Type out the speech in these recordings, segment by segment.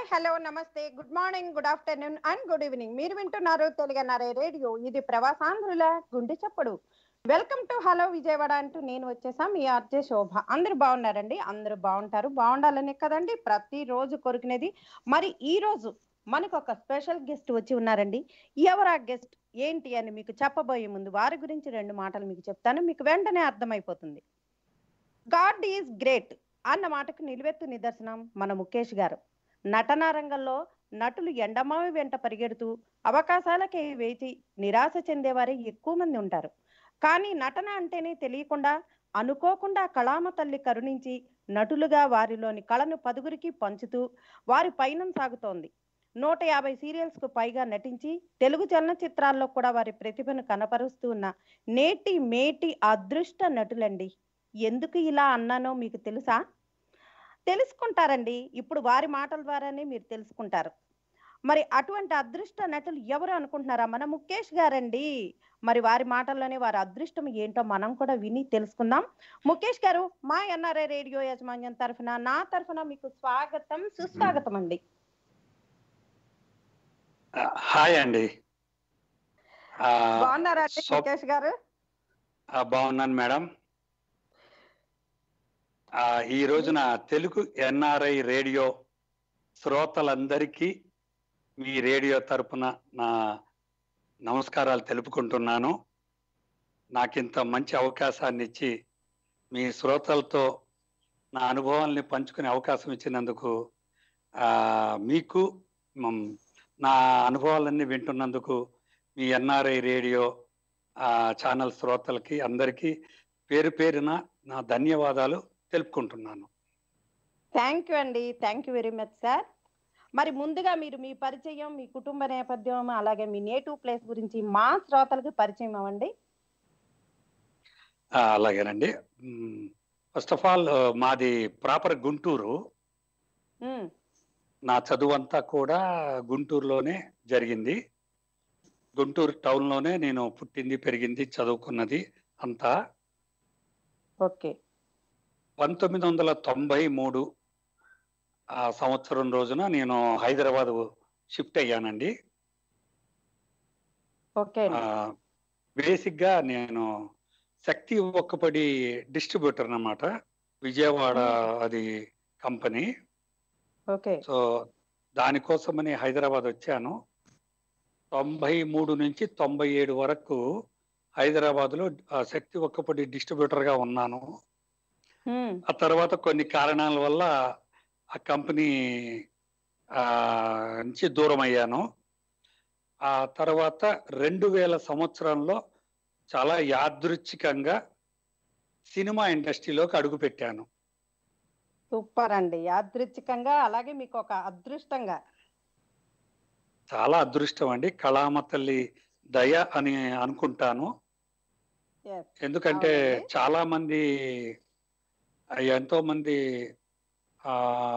Hello namaste good morning good afternoon and good evening మీరు వింటున్నారు తెలుగన్నారే radio ఇది ప్రవాసాంధ్రుల గుండె చప్పుడు వెల్కమ్ టు హలో విజయవాడ అంటూ నేను వచ్చేసా మీ ఆర్జే శోభ అందరూ బాగున్నారండి అందరూ బాగుంటారు బాగుండాలనే కదండి ప్రతి రోజు కొరికినది మరి ఈ రోజు మనకు ఒక స్పెషల్ గెస్ట్ వచ్చి ఉన్నారండి ఎవరు ఆ గెస్ట్ ఏంటి అని మీకు చెప్పబోయే ముందు వారి గురించి రెండు మాటలు మీకు చెప్తాను మీకు వెంటనే అర్థమైపోతుంది గాడ్ ఈజ్ గ్రేట్ అన్న మాటకు నిలువెత్తు నిదర్శనం మన ముఖేష్ గారు నటనా రంగంలో నటులు ఎండమావి వెంట పరిగెడుతూ అవకాశాలకే వేచి నిరాశ చెందేవారే ఎక్కువ మంది ఉంటారు కానీ నటన అంటేనే తెలియకుండా అనుకోకుండా కళామ తల్లి కరుణించి నటులుగా వారిలోని కళను పదుగురికి పంచుతూ వారి పయనం సాగుతోంది నూట యాభై సీరియల్స్ కు పైగా నటించి తెలుగు చలనచిత్రాల్లో కూడా వారి ప్రతిభను కనపరుస్తూ ఉన్న నేటి మేటి అదృష్ట నటులండి ఎందుకు ఇలా అన్నానో మీకు తెలుసా తెలుసుకుంటారండి ఇప్పుడు వారి మాటల ద్వారానే మీరు తెలుసుకుంటారు మరి అటువంటి అదృష్ట నటులు ఎవరు అనుకుంటున్నారా మన ముఖేష్ గారండి మరి వారి మాటల్లోనే వారి అదృష్టం ఏంటో మనం కూడా విని తెలుసుకుందాం ముఖేష్ గారు మా ఎన్ఆర్ఐ రేడియో యాజమాన్యం తరఫున నా తరఫున మీకు స్వాగతం సుస్వాగతం అండి హాయ్ అండి ఆ, బాగున్నారా అండి సో- ముఖేష్ గారు ఆ, బాగున్నాను మేడం ఆ, ఈ రోజున తెలుగు ఎన్ఆర్ఐ రేడియో శ్రోతలందరికీ మీ రేడియో తరపున నా నమస్కారాలు తెలుపుకుంటున్నాను నాకింత మంచి అవకాశాన్ని ఇచ్చి మీ శ్రోతలతో నా అనుభవాల్ని పంచుకునే అవకాశం ఇచ్చినందుకు ఆ, మీకు మ్, నా అనుభవాలన్నీ వింటున్నందుకు మీ ఎన్ఆర్ఐ రేడియో ఆ, ఛానల్ శ్రోతలకి అందరికీ పేరు పేరున నా ధన్యవాదాలు తెలుపుకుంటున్నాను థ్యాంక్ యూ అండి thank you very much sir మరి ముందుగా మీరు మీ పరిచయం మీ కుటుంబ నేపథ్యం అలాగే మీ నేటివ్ ప్లేస్ గురించి మా శ్రోతలకు పరిచయం అవ్వండి ఆ, అలాగేనండి ఫస్ట్ ఆఫ్ ఆల్ మాది ప్రాపర్ గుంటూరు ఉమ్, నా చదువు అంతా కూడా గుంటూరులోనే జరిగింది గుంటూరు టౌన్లోనే నేను పుట్టింది పెరిగింది చదువుకున్నది అంతా ఓకే పంతొమ్మిది వందల తొంభై మూడు ఆ సంవత్సరం రోజున నేను హైదరాబాద్ షిఫ్ట్ అయ్యానండి ఓకే ఆ, బేసిక్ గా నేను శక్తి ఒక్కపడి డిస్ట్రిబ్యూటర్ అన్నమాట విజయవాడ అది కంపెనీ ఓకే సో దానికోసమని హైదరాబాద్ వచ్చాను తొంభై మూడు నుంచి తొంభై ఏడు వరకు హైదరాబాద్ లో శక్తి ఒక్కపడి డిస్ట్రిబ్యూటర్ గా ఉన్నాను ఉమ్, ఆ తర్వాత కొన్ని కారణాల వల్ల ఆ కంపెనీ ఆ, నుంచి దూరం అయ్యాను ఆ తర్వాత రెండు వేల సంవత్సరంలో చాలా యాదృచ్ఛికంగా సినిమా ఇండస్ట్రీలోకి అడుగుపెట్టాను సూపర్ అండి యాదృచ్ఛికంగా అలాగే మీకు ఒక అదృష్టంగా చాలా అదృష్టం అండి కళామ తల్లి దయ అని అనుకుంటాను Yes. ఎందుకంటే అవునండి. చాలా మంది ఆ, ఎంతో మంది ఆ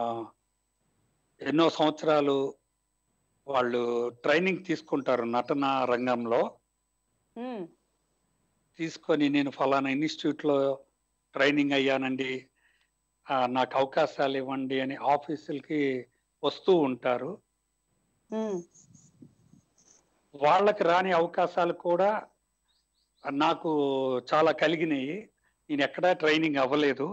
ఎన్నో సంవత్సరాలు వాళ్ళు ట్రైనింగ్ తీసుకుంటారు నటన రంగంలో ఉమ్, తీసుకొని నేను ఫలానా ఇన్స్టిట్యూట్ లో ట్రైనింగ్ అయ్యానండి ఆ, నాకు అవకాశాలు ఇవ్వండి అని ఆఫీసులకి వస్తూ ఉంటారు ఉమ్, వాళ్ళకి రాని అవకాశాలు కూడా నాకు చాలా కలిగినాయి నేను ఎక్కడా ట్రైనింగ్ అవ్వలేదు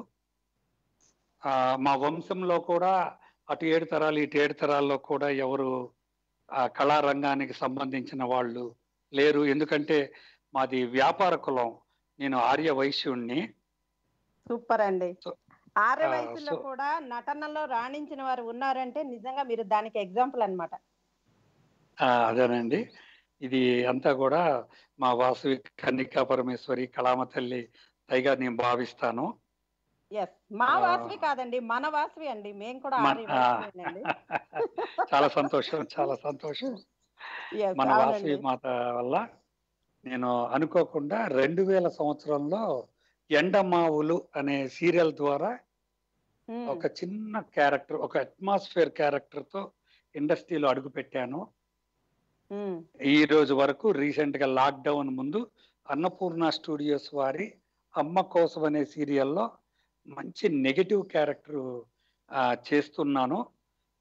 ఆ, మా వంశంలో కూడా అటు ఏడు తరాలు ఇటు ఏడు తరాల్లో కూడా ఎవరు ఆ కళారంగానికి సంబంధించిన వాళ్ళు లేరు ఎందుకంటే మాది వ్యాపార కులం నేను ఆర్య వైశ్యుణ్ణి సూపర్ అండి So, ఆరు ఆ, వయసులో so- కూడా నటనలో రాణించిన వారు ఉన్నారంటే నిజంగా మీరు దానికి ఎగ్జాంపుల్ అన్నమాట ఆ, అదేనండి ఇది అంతా కూడా మా వాసవి కన్నికా పరమేశ్వరి కళామ తల్లి దయగా నేను భావిస్తాను ఎస్ మా ఆ. వాసవి కాదండి మన వాసవి అండి మేము కూడా మన- ఆర్య ఆ, వాసవేనండి. చాలా సంతోషం చాలా సంతోషం Yes, మన అవునండి. వాసవి మాత వల్ల నేను అనుకోకుండా రెండు వేల సంవత్సరంలో ఎండమావులు అనే సీరియల్ ద్వారా ఉమ్, ఒక చిన్న క్యారెక్టర్ ఒక అట్మాస్ఫియర్ క్యారెక్టర్ తో ఇండస్ట్రీలో అడుగు పెట్టాను ఉమ్, ఈ రోజు వరకు రీసెంట్ గా లాక్డౌన్ ముందు అన్నపూర్ణ స్టూడియోస్ వారి అమ్మ కోసం అనే సీరియల్లో మంచి నెగటివ్ క్యారెక్టర్ చేస్తున్నాను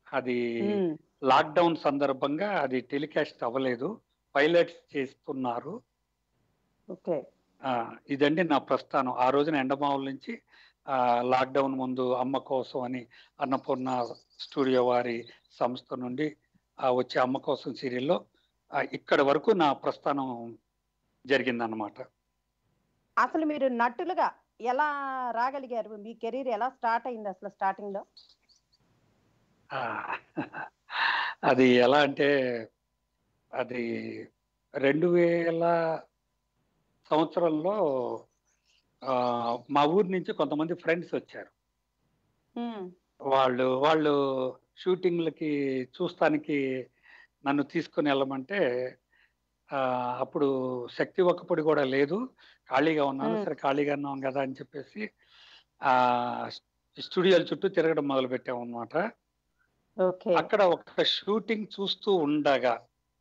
అది ఉమ్, లాక్డౌన్ సందర్భంగా అది టెలికాస్ట్ అవ్వలేదు పైలట్స్ చేస్తున్నారు ఓకే ఆ, ఇదండి నా ప్రస్థానం ఆ రోజున ఎండమావుల నుంచి ఆ, లాక్డౌన్ ముందు అమ్మ కోసం అని అన్నపూర్ణ స్టూడియో వారి సంస్థ నుండి ఆ, వచ్చే అమ్మ కోసం సీరియల్లో ఇక్కడ వరకు నా ప్రస్థానం జరిగిందన్నమాట అసలు మీరు నటులుగా ఎలా రాగలిగారు మీ కెరీర్ ఎలా స్టార్ట్ అయింది అసలు స్టార్టింగ్ లో ఆ, అది ఎలా అంటే అది రెండు వేల సంవత్సరంలో ఆ, మా ఊరి నుంచి కొంతమంది ఫ్రెండ్స్ వచ్చారు ఉమ్, వాళ్ళు వాళ్ళు షూటింగ్లకి చూస్తానికి నన్ను తీసుకుని వెళ్ళమంటే ఆ, అప్పుడు శక్తి ఒక్కపొడి కూడా లేదు ఖాళీగా ఉన్నాను మ్మ్. సరే ఖాళీగా ఉన్నాం కదా అని చెప్పేసి ఆ స్టూడియోల చుట్టూ తిరగడం మొదలు పెట్టాం అనమాట ఓకే అక్కడ ఒక షూటింగ్ చూస్తూ ఉండగా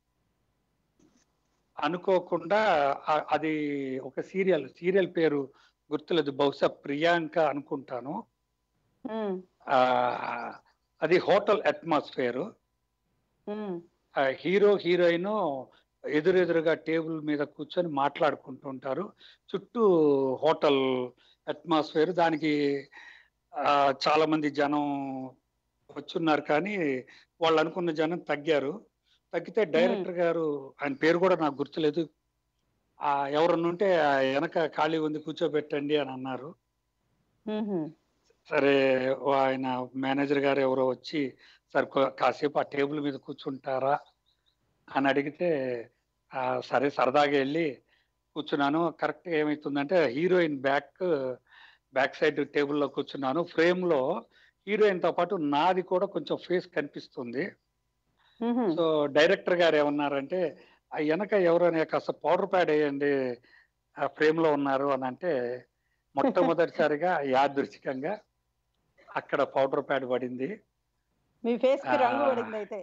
అనుకోకుండా ఆ- అది ఒక సీరియల్ సీరియల్ పేరు గుర్తులేదు బహుశా ప్రియాంక అనుకుంటాను ఉమ్, ఆ, అది హోటల్ అట్మాస్ఫియర్ ఉమ్, హీరో హీరోయిన్ ఎదురెదురుగా టేబుల్ మీద కూర్చొని మాట్లాడుకుంటుంటారు చుట్టూ హోటల్ అట్మాస్ఫియర్ దానికి ఆ, చాలా మంది జనం వచ్చున్నారు కానీ వాళ్ళు అనుకున్న జనం తగ్గారు తగ్గితే డైరెక్టర్ గారు ఆయన పేరు కూడా నాకు గుర్తులేదు ఆ ఎవరన్నా ఉంటే ఆ వెనక ఖాళీ ఉంది కూర్చోబెట్టండి అని అన్నారు ఉహు, సరే ఆయన మేనేజర్ గారు ఎవరో వచ్చి సరే కొ- కాసేపు ఆ టేబుల్ మీద కూర్చుంటారా అని అడిగితే "ఆ, సరే సరదాగా వెళ్ళి కూర్చున్నాను కరెక్ట్గా ఏమవుతుందంటే హీరోయిన్ బ్యాక్ బ్యాక్ సైడ్ టేబుల్లో కూర్చున్నాను ఫ్రేమ్లో హీరోయిన్తో పాటు నాది కూడా కొంచెం ఫేస్ కనిపిస్తుంది ఉహు. సో డైరెక్టర్ గారు ఏమన్నారంటే ఆ వెనక ఎవరైనా కాస్త పౌడర్ ప్యాడ్ వేయండి ఆ ఫ్రేమ్ లో ఉన్నారు అని అంటే మొట్టమొదటిసారిగా యాదృచ్ఛికంగా అక్కడ పౌడర్ ప్యాడ్ పడింది మీ ఫేస్ కి రంగు ఆ. పడింది అయితే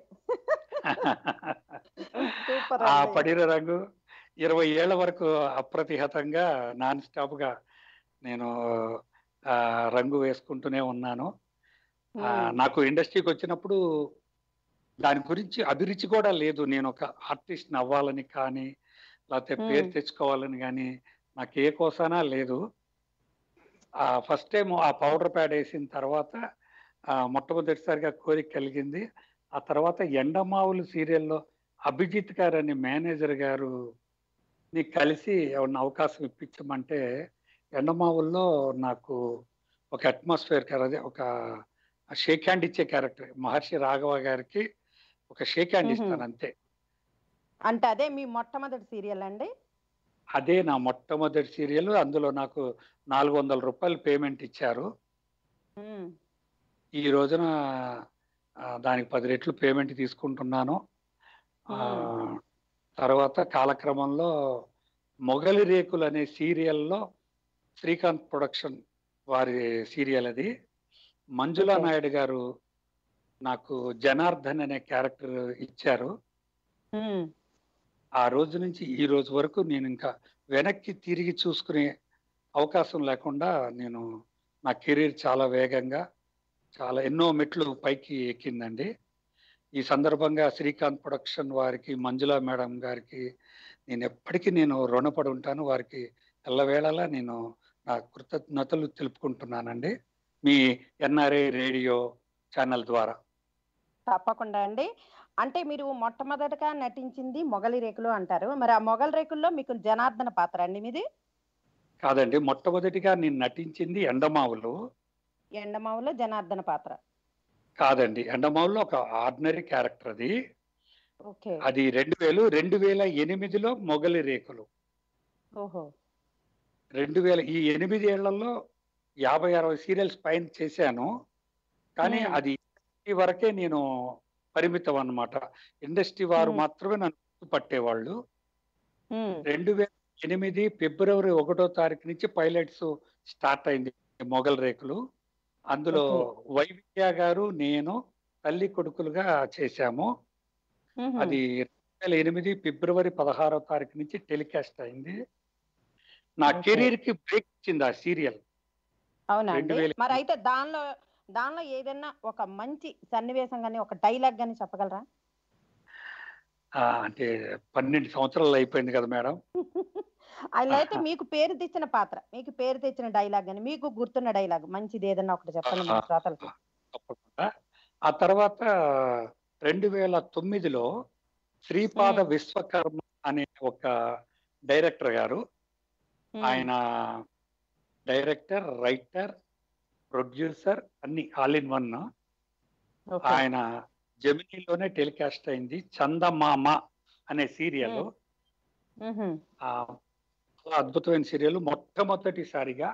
సూపర్ ఆ అండి. పడిన రంగు ఇరవై ఏళ్ల వరకు అప్రతిహతంగా నాన్ స్టాప్ గా నేను ఆ, రంగు వేసుకుంటూనే ఉన్నాను ఆ, ఉమ్, నాకు ఇండస్ట్రీకి వచ్చినప్పుడు దాని గురించి అభిరుచి కూడా లేదు నేను ఒక ఆర్టిస్ట్ అవ్వాలని కానీ లేకపోతే Hmm. పేరు తెచ్చుకోవాలని కానీ నాకు ఏ కోసానా లేదు ఆ ఫస్ట్ టైం ఆ పౌడర్ ప్యాడ్ వేసిన తర్వాత ఆ, మొట్టమొదటిసారిగా కోరిక కలిగింది ఆ తర్వాత ఎండమావులు సీరియల్లో అభిజిత్ గారు అనే మేనేజర్ గారు ని కలిసి ఏమన్నా అవకాశం ఇప్పించమంటే ఎండమావుల్లో నాకు ఒక అట్మాస్ఫియర్ అదే ఒక షేక్ హ్యాండ్ ఇచ్చే క్యారెక్టర్ మహర్షి రాఘవ గారికి ఒక షేక్ హ్యాండ్ మ్హూ. ఇస్తాను అంతే అంటే అదే మీ మొట్టమొదటి సీరియల్ అండి అదే నా మొట్టమొదటి సీరియల్ అందులో నాకు నాలుగు వందల రూపాయలు పేమెంట్ ఇచ్చారు ఉమ్, ఈ రోజున ఆ, దానికి పది రెట్లు పేమెంట్ తీసుకుంటున్నాను ఆ, తర్వాత కాలక్రమంలో మొగలి రేకులు అనే సీరియల్లో శ్రీకాంత్ ప్రొడక్షన్ వారి సీరియల్ అది మంజులా Okay. నాయుడు గారు నాకు జనార్దన్ అనే క్యారెక్టర్ ఇచ్చారు ఉమ్, ఆ రోజు నుంచి ఈ రోజు వరకు నేను ఇంకా వెనక్కి తిరిగి చూసుకునే అవకాశం లేకుండా నేను నా కెరీర్ చాలా వేగంగా చాలా ఎన్నో మెట్లు పైకి ఎక్కిందండి ఈ సందర్భంగా శ్రీకాంత్ ప్రొడక్షన్ వారికి మంజులా మేడం గారికి నేను ఎప్పటికీ నేను రుణపడి ఉంటాను వారికి ఎల్లవేళలా నేను నా కృతజ్ఞతలు తెలుపుకుంటున్నానండి మీ ఎన్ఆర్ఐ రేడియో ఛానల్ ద్వారా తప్పకుండా అండి అంటే మీరు మొట్టమొదటగా నటించింది మొగలి రేకులు అంటారు మరి ఆ మొగలి రేకుల్లో మీకు జనార్దన పాత్ర అండి మీది కాదండి మొట్టమొదటిగా నేను నటించింది ఎండమావులు ఎండమావులో జనార్దన పాత్ర కాదండి ఎండమావుల్లో ఒక ఆర్డినరీ క్యారెక్టర్ అది ఓకే అది రెండు వేలు రెండు వేల ఎనిమిదిలో మొగలి రేకులు ఓహో రెండు వేల ఈ ఎనిమిది ఏళ్లలో యాభై అరవై సీరియల్స్ పైన చేశాను కానీ Hmm. అది ఈ వరకే నేను పరిమితం అన్నమాట ఇండస్ట్రీ వారు Hmm. మాత్రమే నన్ను గుర్తుపట్టేవాళ్ళు ఉమ్, రెండు వేల ఎనిమిది ఫిబ్రవరి ఒకటో తారీఖు నుంచి పైలట్స్ స్టార్ట్ అయింది మొగల్ రేకులు అందులో Okay. వైవిద్య గారు నేను తల్లి కొడుకులుగా చేశాము ఉహు. అది రెండు వేల ఎనిమిది ఫిబ్రవరి పదహారో తారీఖు నుంచి టెలికాస్ట్ అయింది నా Okay. కెరీర్ కి బ్రేక్ ఇచ్చింది ఆ సీరియల్ అవునా రెండు అండి వేల- మరి అయితే దానిలో దానిలో ఏదైనా ఒక మంచి సన్నివేశం కానీ ఒక డైలాగ్ కానీ చెప్పగలరా ఆ, అంటే పన్నెండు సంవత్సరాలు అయిపోయింది కదా మేడం అలా అయితే మీకు పేరు తెచ్చిన పాత్ర మీకు పేరు తెచ్చిన డైలాగ్ అని మీకు గుర్తున్న డైలాగ్ మంచిది ఏదన్నా ఒకటి చెప్పండి మన శ్రోతలకి తప్పకుండా ఆ తర్వాత రెండు వేల తొమ్మిదిలో శ్రీపాద మ్మ్. విశ్వకర్మ అనే ఒక డైరెక్టర్ గారు ఉమ్, ఆయన డైరెక్టర్ రైటర్ ప్రొడ్యూసర్ అన్ని ఆల్ ఇన్ వన్ ఓకే. ఆయన జమినీలోనే టెలికాస్ట్ అయింది చందమామ అనే సీరియల్ మ్మ్. మ్హూ. ఆ చాలా అద్భుతమైన సీరియల్ మొట్టమొదటిసారిగా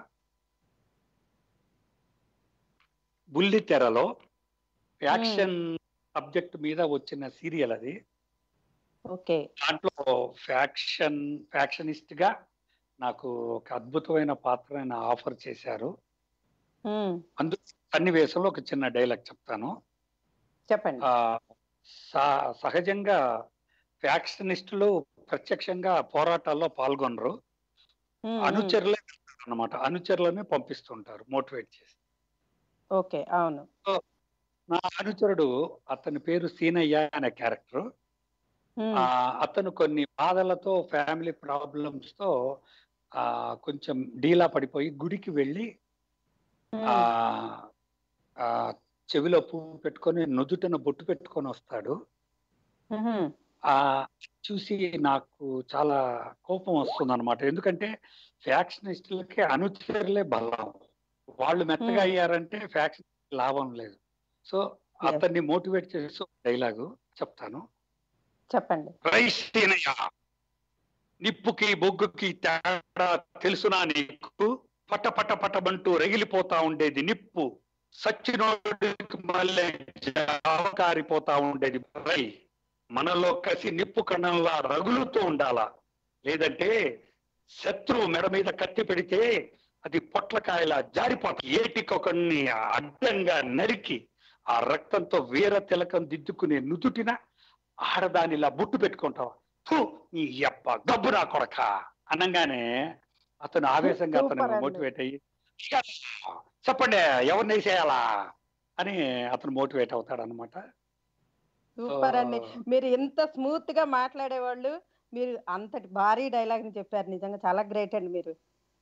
బుల్లి తెరలో యాక్షన్ సబ్జెక్ట్ మీద వచ్చిన సీరియల్ అది ఓకే దాంట్లో ఫ్యాక్షన్ ఫ్యాక్షనిస్ట్ గా నాకు ఒక అద్భుతమైన పాత్రని ఆఫర్ చేశారు ఉమ్, అందుకు సన్నివేశంలో ఒక చిన్న డైలాగ్ చెప్తాను చెప్పండి ఆ స- సహజంగా ఫ్యాక్షనిస్టులు ప్రత్యక్షంగా పోరాటాల్లో పాల్గొనరు ఉమ్, ఉమ్, అనుచరులే అన్నమాట అనుచరులనే పంపిస్తుంటారు మోటివేట్ చేసి ఓకే అవును నా అనుచరుడు అతని పేరు సీనయ్య అనే క్యారెక్టర్ ఉమ్, ఆ అతను కొన్ని బాధలతో ఫ్యామిలీ ప్రాబ్లమ్స్ తో ఆ కొంచెం డీలా పడిపోయి గుడికి వెళ్ళి ఆ ఉమ్, ఆ చెవిలో పువ్వు పెట్టుకొని నుదుటన బొట్టు పెట్టుకొని వస్తాడు మ్హూ. ఆ చూసి నాకు చాలా కోపం వస్తుంది అనమాట ఎందుకంటే ఫ్యాక్షనిస్టులకి అనుచరులే బలం వాళ్ళు మెత్తగా Hmm. అయ్యారంటే ఫ్యాక్షన్ లాభం లేదు సో అతన్ని మోటివేట్ చేస్తూ డైలాగు చెప్తాను చెప్పండి రైసీనయ్య నిప్పుకి బొగ్గుకి తేడా తెలుసునా నీకు పట పట పటమంటూ రగిలిపోతా ఉండేది నిప్పు సచ్చినోడికి మళ్ళీ జావకారిపోతా ఉండేది రై మనలో కసి నిప్పు కణంలా రగులుతూ ఉండాలా లేదంటే శత్రువు మెడ మీద కత్తి పెడితే అది పొట్లకాయలా జారిపోతా ఏటికొకడిని అడ్డంగా నరికి ఆ రక్తంతో వీర తిలకం దిద్దుకునే నుదుటిన ఆడదానిలా బుట్టు పెట్టుకుంటావా థూ, నీ యప్ప గబ్బు నా కొడక అనగానే అతను ఆవేశంగా అతను Super అండి. మోటివేట్ అయ్యి "ఇక చెప్పండి ఎవరిని వేసేయాలా అని అతను మోటివేట్ అవుతాడు అనమాట సూపర్ అండి మీరు ఎంత స్మూత్ గా మాట్లాడేవాళ్ళు మీరు అంతటి భారీ డైలాగ్ ని చెప్పారు నిజంగా చాలా గ్రేట్ అండి మీరు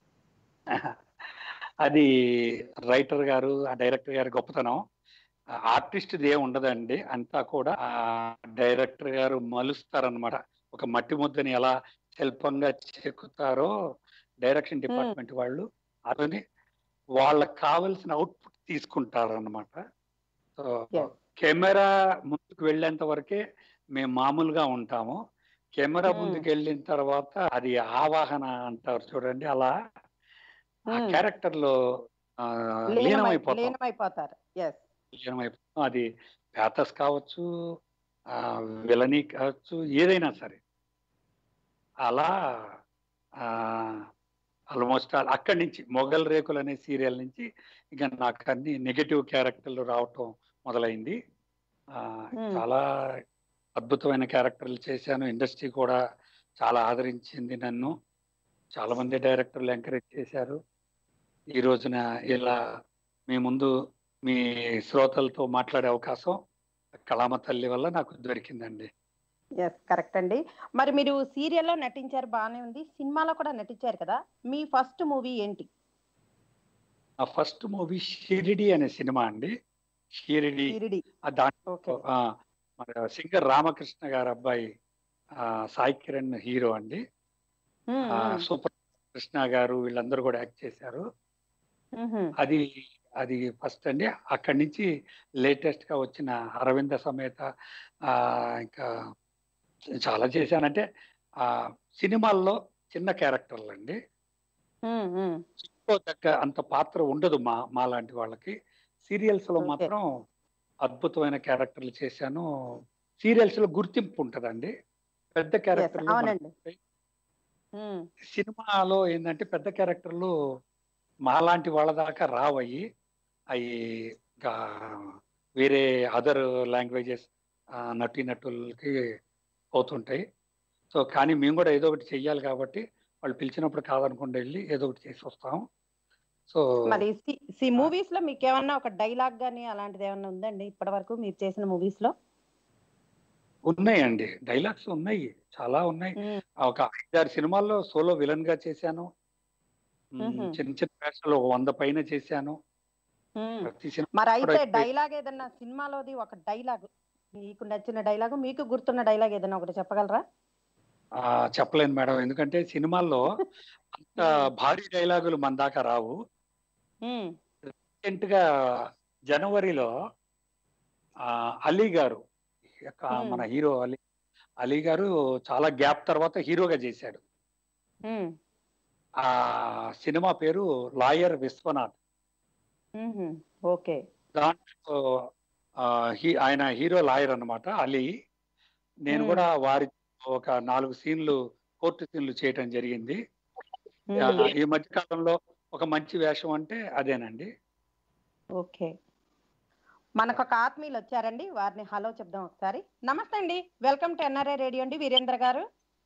అది రైటర్ గారు ఆ డైరెక్టర్ గారి గొప్పతనం ఆర్టిస్ట్ ఏ ఉండదండి అంతా కూడా ఆ డైరెక్టర్ గారు మలుస్తారనమాట ఒక మట్టి ముద్దని ఎలా శిల్పంగా చెక్కుతారో డైరెక్షన్ డిపార్ట్మెంట్ వాళ్ళు అతని వాళ్ళకి కావలసిన అవుట్పుట్ తీసుకుంటారు అనమాట సో Yes. కెమెరా ముందుకు వెళ్ళేంత వరకే మేము మామూలుగా ఉంటాము కెమెరా Hmm. ముందుకు వెళ్ళిన తర్వాత అది ఆవాహన అంటారు చూడండి అలా ఆ Hmm. క్యారెక్టర్ లో ఆ, లీనమై లీనమైపోతాం లీనమైపోతారు ఎస్ లీనమైపోతాం అది ప్యాథస్ కావచ్చు ఆ విలనీ కావచ్చు ఏదైనా సరే అలా ఆల్మోస్ట్ అక్కడి నుంచి మొఘల్ రేకులు అనే సీరియల్ నుంచి ఇక నాకు అన్ని నెగటివ్ క్యారెక్టర్లు రావటం మొదలైంది ఆ, Hmm. చాలా అద్భుతమైన క్యారెక్టర్లు చేశాను ఇండస్ట్రీ కూడా చాలా ఆదరించింది నన్ను చాలా మంది డైరెక్టర్లు ఎంకరేజ్ చేశారు ఈ రోజున ఇలా మీ ముందు మీ శ్రోతలతో మాట్లాడే అవకాశం కళామ తల్లి వల్ల నాకు దొరికిందండి ఎస్ కరెక్ట్ అండి మరి మీరు సీరియల్లో నటించారు బాగానే ఉంది సినిమాలో కూడా నటించారు కదా మీ ఫస్ట్ మూవీ ఏంటి నా ఫస్ట్ మూవీ షిరిడి అనే సినిమా అండి షిరిడి ఇరిడి ఆ దాంట్లో ఓకే ఆ, మన సింగర్ రామకృష్ణ గారి అబ్బాయి ఆ, సాయి కిరణ్ హీరో అండి ఆ, సూపర్ కృష్ణ గారు వీళ్ళందరూ కూడా యాక్ట్ చేశారు అది అది ఫస్ట్ అండి అక్కడి నుంచి లేటెస్ట్ గా వచ్చిన అరవింద సమేత ఆ ఇంకా చాలా చేశానంటే ఆ సినిమాల్లో చిన్న క్యారెక్టర్లు అండి చెప్పుకోదగ్గ అంత పాత్ర ఉండదు మా మా లాంటి వాళ్ళకి సీరియల్స్ లో Okay. మాత్రం అద్భుతమైన క్యారెక్టర్లు చేశాను సీరియల్స్ లో గుర్తింపు ఉంటదండి పెద్ద క్యారెక్టర్లు అవునండి ఉమ్, సినిమాలో ఏంటంటే పెద్ద క్యారెక్టర్లు మాలాంటి వాళ్ళ దాకా రావయ్యి అవి ఇంకా వేరే అదర్ లాంగ్వేజెస్ నటీనటులకి పోతుంటాయి సో కానీ మేము కూడా ఏదో ఒకటి చెయ్యాలి కాబట్టి వాళ్ళు పిలిచినప్పుడు కాదనకుండా వెళ్ళి ఏదో ఒకటి చేసి వస్తాం సో మరి సి మూవీస్ లో మీకు ఏమన్నా ఒక డైలాగ్ గానీ అలాంటిది ఏమన్నా ఉందండి ఇప్పటి వరకు మీరు చేసిన మూవీస్ లో ఉన్నాయండి డైలాగ్స్ ఉన్నాయి చాలా ఉన్నాయి ఉమ్, ఒక ఐదారు సినిమాల్లో సోలో విలన్ గా చేశాను మ్, మ్హూ. చిన్న చిన్న వేషాలు ఒక వంద పైన చేశాను ఉమ్. ప్రతి సినిమా మరి అయితే కూడా డైలాగ్ ఏదన్నా సినిమాలోది ఒక డైలాగ్ మీకు నచ్చిన డైలాగ్ మీకు గుర్తున్న డైలాగ్ ఏదన్నా ఒకటి చెప్పగలరా ఆ, చెప్పలేను మేడం ఎందుకంటే సినిమాల్లో అంత భారీ డైలాగులు మన దాకా రావు ఉమ్, రీసెంట్ గా జనవరిలో ఆ, అలీ గారు యొక్క Hmm. మన హీరో అలీ అలీ గారు చాలా గ్యాప్ తర్వాత హీరోగా చేశాడు ఉమ్, ఆ సినిమా పేరు లాయర్ విశ్వనాథ్ ఉమ్హు, ఓకే దాంట్లో ఆ, హీ- ఆయన హీరో లాయర్ అన్నమాట అలీ నేను Hmm. కూడా వారి ఒక నాలుగు సీన్లు కోర్టు సీన్లు చేయటం జరిగింది ఉమ్, ఆ, ఈ మధ్య కాలంలో ఒక మంచి వేషం అంటే అదేనండి ఓకే మనకు ఒక ఆత్మీయులు వచ్చారండి వారిని హలో చెప్దాం ఒకసారి నమస్తే అండి వెల్కమ్ టు ఎన్ఆర్ఐ రేడియో అండి వీరేంద్ర గారు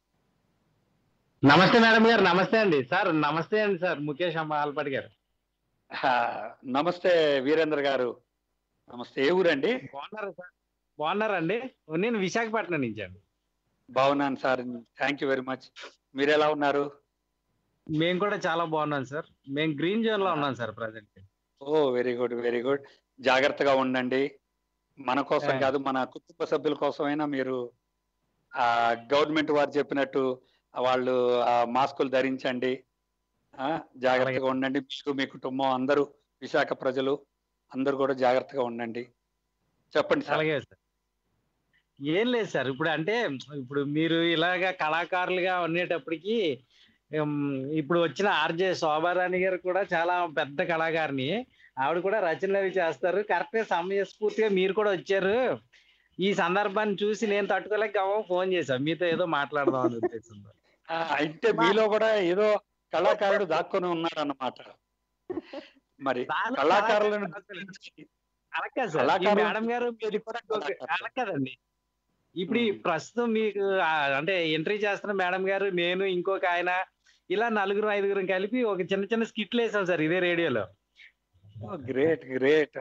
నమస్తే మేడం గారు నమస్తే అండి సార్ నమస్తే అండి సార్ ముఖేష్ అమ్మ ఆల్పడి గారు ఆ, నమస్తే వీరేంద్ర గారు నమస్తే ఏ ఊరండి బాగున్నారా సార్ బాగున్నారండి నేను విశాఖపట్నం నుంచి అండి బాగున్నాను sir thank you very much మీరు ఎలా ఉన్నారు మేము కూడా చాలా బాగున్నాం సార్ మేము గ్రీన్ జోన్ లో ఉన్నాం సార్ ప్రజెంట్ ఓ వెరీ గుడ్ వెరీ గుడ్ జాగ్రత్తగా ఉండండి మన కోసం ఆ. కాదు మన కుటుంబ సభ్యుల కోసమైనా మీరు ఆ గవర్నమెంట్ వారు చెప్పినట్టు వాళ్ళు ఆ మాస్కులు ధరించండి ఆ జాగ్రత్తగా ఉండండి మీకు మీ కుటుంబం అందరూ విశాఖ ప్రజలు అందరూ కూడా జాగ్రత్తగా ఉండండి చెప్పండి సార్ అలాగే సార్ ఏం లేదు సార్ ఇప్పుడు అంటే ఇప్పుడు మీరు ఇలాగా కళాకారులుగా ఉండేటప్పటికి ఉమ్, ఇప్పుడు వచ్చిన ఆర్జే శోభారాణి గారు కూడా చాలా పెద్ద కళాకారిణి ఆవిడ కూడా రచనలు అవి చేస్తారు కరెక్ట్ గా సమయస్ఫూర్తిగా మీరు కూడా వచ్చారు ఈ సందర్భాన్ని చూసి నేను తట్టుకోలేక గవ్వ ఫోన్ చేశాను మీతో ఏదో మాట్లాడదాం అనే ఉద్దేశంతో ఆ, అయితే మీలో కూడా ఏదో కళాకారుడు దాక్కొని ఉన్నాడు అన్నమాట మరి దానిలో కళాకారులను కళాకారులు గుర్తించి అలా కాదు సార్ ఈ కళాకారులు మేడం గారు ఇది కూడా కళాకారులు. అలా కదండి ఇప్పుడు ఈ మ్మ్. ప్రస్తుతం మీకు ఆ, అంటే ఎంట్రీ చేస్తున్న మేడం గారు నేను ఇంకొక ఆయన ఇలా నలుగురు ఐదుగురు కలిపి ఒక చిన్న చిన్న స్కిట్లు వేసాం సార్ ఇదే రేడియోలో గ్రేట్ గ్రేట్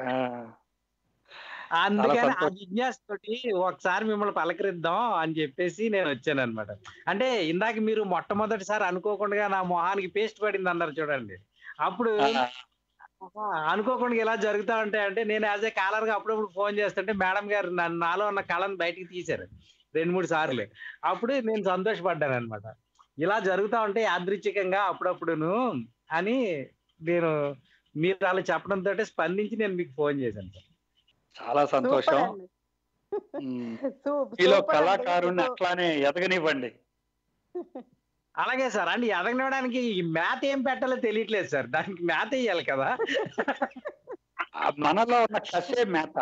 అందుకని ఆ సంతోషం. జిజ్ఞాస తోటి ఒకసారి మిమ్మల్ని పలకరిద్దాం అని చెప్పేసి నేను వచ్చాను అనమాట అంటే ఇందాక మీరు మొట్టమొదటిసారి అనుకోకుండా నా మొహానికి పేస్ట్ పడింది అన్నారు చూడండి అప్పుడు ఆ, అనుకోకుండా ఇలా జరుగుతా ఉంటాయి అంటే నేను యాజ్ ఏ కాలర్ గా అప్పుడప్పుడు ఫోన్ చేస్తుంటే మేడం గారు నన్ను నాలో ఉన్న కళను బయటికి తీశారు రెండు మూడు సార్లు అప్పుడు నేను సంతోషపడ్డాను అనమాట ఇలా జరుగుతా ఉంటే యాదృచ్ఛికంగా అప్పుడప్పుడును అని నేను మీరు అలా చెప్పడంతో స్పందించి నేను మీకు ఫోన్ చేశాను సార్ చాలా సంతోషం సూపర్ అండి. ఉమ్. సూ- మీలో సూపర్ అండి. కళాకారుణ్ణి ఇప్పుడు అట్లానే ఎదగనివ్వండి అలాగే సార్ అంటే ఎదగనివ్వడానికి ఈ మ్యాథ్ ఏం పెట్టాలో తెలియట్లేదు సార్ దానికి మ్యాథ్ వేయాలి కదా ఆ మనలో ఉన్న కసే మేత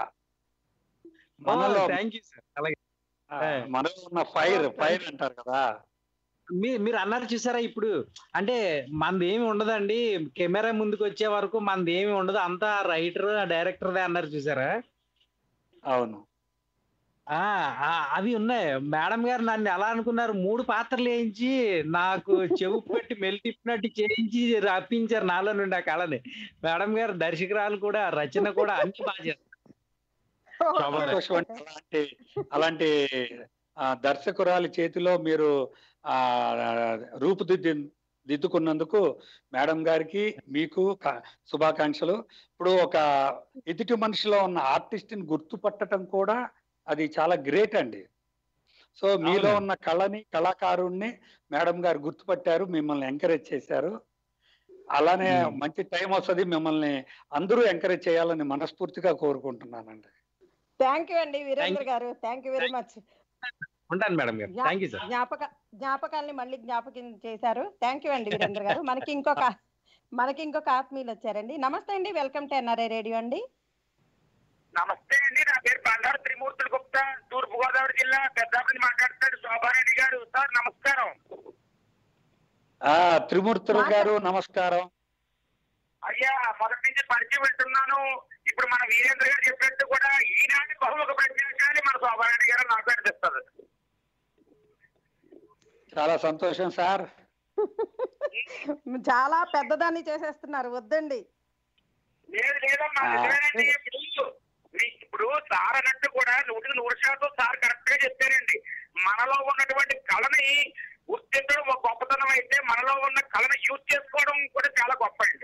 మనలో థ్యాంక్ యూ సార్ అలాగే ఆ, మనలో ఉన్న ఫైర్ ఫైర్ అంటారు కదా మీ మీరు అన్నారు చూసారా ఇప్పుడు అంటే మనది ఏమి ఉండదండి కెమెరా ముందుకు వచ్చే వరకు మనది ఏమి ఉండదు అంతా రైటర్ డైరెక్టర్దే అన్నారు చూసారా అవును ఆ ఆ, అవి ఉన్నాయి మేడం గారు నన్ను ఎలా అనుకున్నారు మూడు పాత్రలు వేయించి నాకు చెవు పెట్టి మెల్టిప్పినట్టు చేయించి రప్పించారు నాలో నుండి ఆ కళని మేడం గారు దర్శకురాలు కూడా రచన కూడా అన్ని బాగా చేస్తారు శోభన. సంతోషం అంటే అలాంటి అలాంటి ఆ, దర్శకురాలి చేతిలో మీరు ఆ రూపుదిద్ది దిద్దుకున్నందుకు మేడం గారికి మీకు క- శుభాకాంక్షలు ఇప్పుడు ఒక ఎదుటి మనిషిలో ఉన్న ఆర్టిస్ట్ ని గుర్తుపట్టడం కూడా అది చాలా గ్రేట్ అండి సో మీలో అవునండి. ఉన్న కళని కళాకారుణ్ణి మేడం గారు గుర్తుపట్టారు మిమ్మల్ని ఎంకరేజ్ చేశారు అలానే మ్మ్. మంచి టైం వస్తుంది మిమ్మల్ని అందరూ ఎంకరేజ్ చేయాలని మనస్ఫూర్తిగా కోరుకుంటున్నానండి థ్యాంక్ యూ అండి వీరేంద్ర గారు థ్యాంక్ యూ వెరీ మచ్ ఉంటాను మేడం గారు థ్యాంక్ యూ సార్ జ్ఞాపక జ్ఞాపకాల్ని మళ్ళీ జ్ఞాపకం చేశారు థ్యాంక్ యూ అండి వీరేంద్ర గారు మనకి ఇంకొక మనకి ఇంకొక ఆత్మీయులు వచ్చారండి నమస్తే అండి వెల్కమ్ టు ఎన్ఆర్ఐ రేడియో అండి నమస్తే అండి నా పేరు బండారు త్రిమూర్తులు గుప్తా తూర్పు గోదావరి జిల్లా పెద్దాపల్లి మాట్లాడుతాడు శోభారెడ్డి గారు సార్ నమస్కారం ఆ త్రిమూర్తులు గారు నమస్కారం అయ్యా మొదటి నుంచి పరిచయం వింటున్నాను ఇప్పుడు మన వీరేంద్ర గారు చెప్పినట్టు కూడా ఈనాటి బహుముఖ ప్రజ్ఞాశాలి మన శోభారెడ్డి గారు నాకు అనిపిస్తుంది చాలా సంతోషం సార్ చాలా పెద్దదాన్ని చేసేస్తున్నారు వద్దండి లేదు లేదమ్మా ఆ. నిజమేనండి ఇప్పుడు మీ- ఇప్పుడు సార్ అన్నట్టు కూడా నూటికి నూరు శాతం సార్ కరెక్ట్ గా చెప్పారండి మనలో ఉన్నటువంటి కళని గుర్తించడం ఒక గొప్పతనం అయితే మనలో ఉన్న కళని యూజ్ చేసుకోవడం కూడా చాలా గొప్ప అండి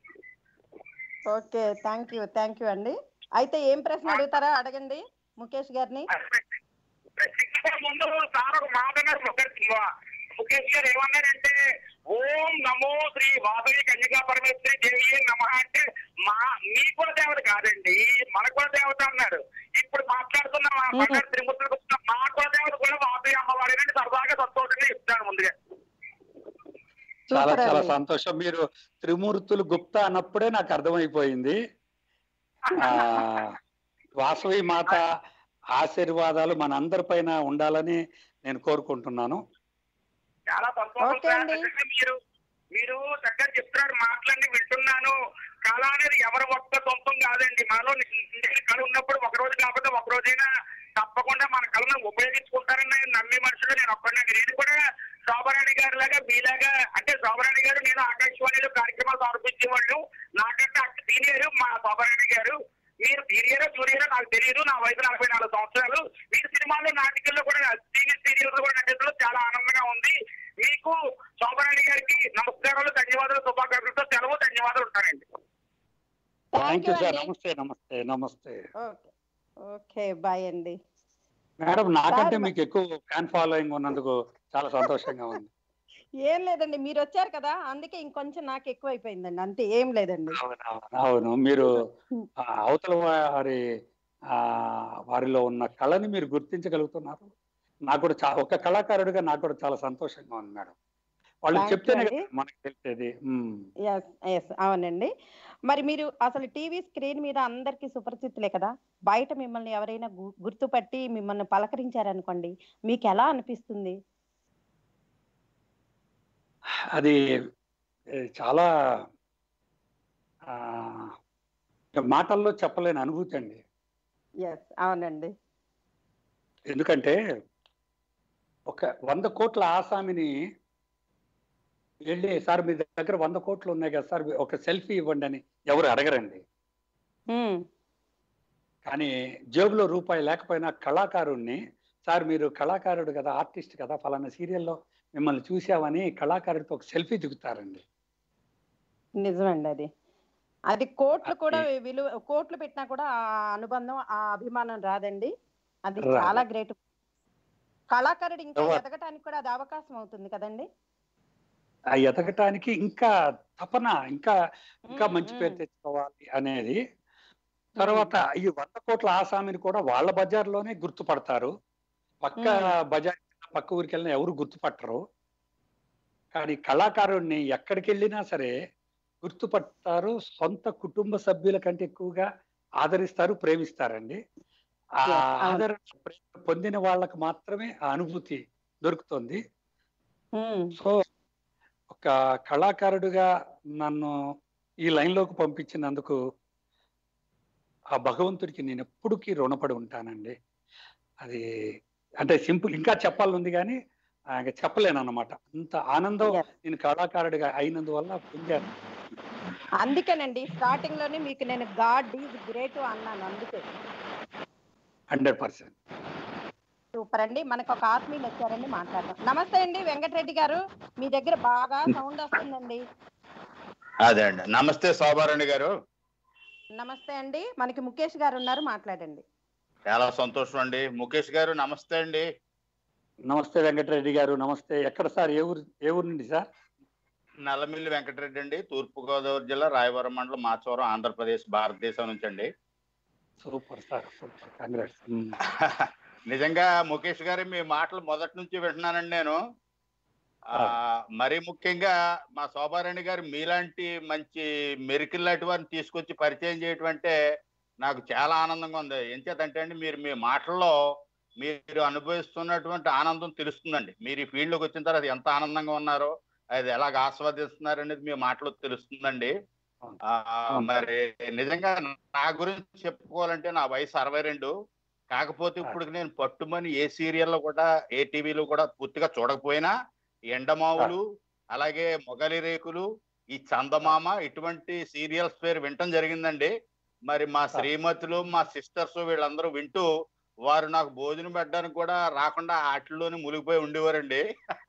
okay thank you thank you అండి అయితే ఏం ప్రశ్న అడుగుతారా అడగండి ముఖేష్ గారిని ప్రశ్నించే ముందు సార్ ఒక మాట అన్నారు ముఖేష్ ముఖేష్ గారు ఏమన్నారంటే ఓం నమో శ్రీ వాసవి కన్యకా పరమేశ్వరి దేవి నమ అంటే మా మీ కుల దేవత కాదండి మన కుల దేవత అన్నారు ఇప్పుడు మాట్లాడుతున్న మా బంగారు త్రిమూర్తులకు వచ్చిన మా కుల దేవత కూడా వాసవి అమ్మవారిని సరదాగా సంతోషంగా ఇస్తాను ముందుగా చాలా సూపర్ చాలా అండి. సంతోషం మీరు త్రిమూర్తులు గుప్తా అన్నప్పుడే నాకు అర్థమైపోయింది ఆ వాసవి మాత ఆశీర్వాదాలు మన అందరిపైన ఉండాలని నేను కోరుకుంటున్నాను చాలా సంతోషం ఓకే సార్. అండి. నిజంగా మీరు మీరు చక్కగా చెప్తున్నారు మాటలన్నీ వింటున్నాను కళ అనేది ఎవరి ఒక్క సొంతం కాదండి మనలో నిజంగా కళ ఉన్నప్పుడు ఒక రోజు కాకపోతే ఒక రోజైనా తప్పకుండా మన కళను ఉపయోగించుకుంటారని నమ్మే మనుషులు నేను ఒక్కడే నేను కూడా శోభరాణి గారి లాగా మీలాగా అంటే శోభరాణి గారు నేను ఆకాశవాణిలో కార్యక్రమాలు సమర్పించేవాళ్ళు నాకంటే అక్కడ సీనియర్ మా శోభరాణి గారు మీరు సీనియర్ జూనియర్ నాకు తెలియదు నా వయసు నలభై నాలుగు సంవత్సరాలు మీరు సినిమాల్లో నాటికల్లో కూడా సీనియర్ సీరియల్ కూడా నటించడం చాలా ఆనందంగా ఉంది మీకు శోభరాణి గారికి నమస్కారాలు ధన్యవాదాలు శుభాకాంక్షలతో సెలవు ధన్యవాదాలు ఉంటానండి థ్యాంక్ యూ సార్ అండి. Namaste namaste namaste okay okay bye అండి మేడం నాకంటే సార్, మీకు ఎక్కువ ఫ్యాన్ ఫాలోయింగ్ ఉన్నందుకు చాలా సంతోషంగా ఉంది ఏం లేదండి మీరు వచ్చారు కదా అందుకే ఇంకొంచెం నాకు ఎక్కువ అయిపోయిందండి అంతే ఏం లేదండి అవును, అవును, అవును మీరు ఆ, అవతల వారి ఆ వారిలో ఉన్న కళని మీరు గుర్తించగలుగుతున్నారు నాకు కూడా చా- ఒక కళాకారుడిగా నాకు కూడా చాలా సంతోషంగా ఉంది మేడం వాళ్ళు Thank you చెప్తేనే అండి. కదా మనకి తెలిసేది ఉమ్. ఎస్ ఎస్ అవునండి మరి మీరు అసలు టీవీ స్క్రీన్ మీద అందరికి సుపరిచితులే కదా బయట మిమ్మల్ని ఎవరైనా గు- గుర్తుపట్టి మిమ్మల్ని పలకరించారనుకోండి మీకు ఎలా అనిపిస్తుంది అది ఏ, చాలా ఆ, ఇక మాటల్లో చెప్పలేని అనుభూతి అండి ఎస్ అవునండి ఎందుకంటే ఒక వంద కోట్ల ఆసామిని వెళ్ళి సార్ మీ దగ్గర వంద కోట్లు ఉన్నాయి కదా సార్ ఒక సెల్ఫీ ఇవ్వండి అని ఎవరు అడగరండి ఉమ్, కానీ జేబులో రూపాయి లేకపోయినా కళాకారుణ్ణి సార్ మీరు కళాకారుడు కదా ఆర్టిస్ట్ కదా ఫలానా సీరియల్లో మిమ్మల్ని చూసామని కళాకారుడితో ఒక సెల్ఫీ దిగుతారండి నిజమండి అది అది కోట్లు కూడా అది- విలువ కోట్లు పెట్టినా కూడా ఆ అనుబంధం ఆ అభిమానం రాదండి అది రాదు. చాలా గ్రేట్ కళాకారుడు ఇంకా ఎవరు- ఎదగటానికి కూడా అది అవకాశం అవుతుంది కదండి ఆ ఎదగటానికి ఇంకా తపన ఇంకా ఇంకా ఉమ్, మంచి పేరు ఉమ్. తెచ్చుకోవాలి అనేది తర్వాత ఈ వంద కోట్ల ఆసామిని కూడా వాళ్ళ బజార్లోనే గుర్తుపడతారు పక్క మ్మ్. బజార్ పక్క ఊరికి వెళ్ళినా ఎవరు గుర్తుపట్టరు కానీ కళాకారుణ్ణి ఎక్కడికి వెళ్ళినా సరే గుర్తుపడతారు సొంత కుటుంబ సభ్యుల కంటే ఎక్కువగా ఆదరిస్తారు ప్రేమిస్తారండి ఆ Yes, అవును. ఆదరణ ప్రేమ పొందిన వాళ్ళకి మాత్రమే ఆ అనుభూతి దొరుకుతుంది ఉమ్, సో ఒక కళాకారుడిగా నన్ను ఈ లైన్లోకి పంపించినందుకు ఆ భగవంతుడికి నేను ఎప్పటికీ రుణపడి ఉంటానండి అది అంటే సింపుల్ ఇంకా చెప్పాలనుంది కానీ ఆ, ఇంకా చెప్పలేను అనమాట అంత ఆనందం Yes. నేను కళాకారుడిగా అయినందువల్ల పొందాను అందుకేనండి స్టార్టింగ్ లోనే మీకు నేను గాడ్ ఈజ్ గ్రేట్ అన్నాను అందుకే హండ్రెడ్ పర్సెంట్ సూపర్ అండి మనకు ఒక ఆత్మీయులు వచ్చారండి మాట్లాడదాం నమస్తే అండి వెంకటరెడ్డి గారు మీ దగ్గర బాగా సౌండ్ వస్తుందండి అదే అండి నమస్తే శోభారాణి గారు నమస్తే అండి మనకి ముఖేష్ గారు ఉన్నారు మాట్లాడండి చాలా సంతోషం అండి ముఖేష్ గారు నమస్తే అండి నమస్తే వెంకటరెడ్డి గారు నమస్తే ఎక్కడ సార్ ఏ ఊరు ఏ ఊరు నుండి సార్ నల్లమిల్లి వెంకటరెడ్డి అండి తూర్పు గోదావరి జిల్లా రాయవరం మండలం మాచవరం ఆంధ్రప్రదేశ్ భారతదేశం నుంచి అండి సూపర్ సార్ సూపర్ కంగ్రాట్స్ నిజంగా ముఖేష్ గారు మీ మాటలు మొదటి నుంచి వింటున్నానండి నేను ఆ, మరీ ముఖ్యంగా మా శోభారాణి గారు మీలాంటి మంచి మెరికల్ లాంటి వారిని తీసుకొచ్చి పరిచయం చేయటం అంటే నాకు చాలా ఆనందంగా ఉంది ఏం చేతంటే అండి మీరు మీ మాటల్లో మీరు అనుభవిస్తున్నటువంటి ఆనందం తెలుస్తుందండి మీరు ఈ ఫీల్డ్ లోకి వచ్చిన తర్వాత ఎంత ఆనందంగా ఉన్నారో అది ఎలాగ ఆస్వాదిస్తున్నారు అనేది మీ మాటలో తెలుస్తుందండి ఆ, మరి నిజంగా నా గురించి చెప్పుకోవాలంటే నా వయసు అరవై రెండు కాకపోతే ఇప్పుడు నేను పట్టుమని ఏ సీరియల్లో కూడా ఏ టీవీలో కూడా పూర్తిగా చూడకపోయినా ఎండమావులు అలాగే మొగలి రేకులు ఈ చందమామ ఇటువంటి సీరియల్స్ పేరు వినటం జరిగిందండి మరి మా శ్రీమతులు మా సిస్టర్స్ వీళ్ళందరూ వింటూ వారు నాకు భోజనం పెట్టడానికి కూడా రాకుండా ఆటల్లోనే మునిగిపోయి ఉండేవారండి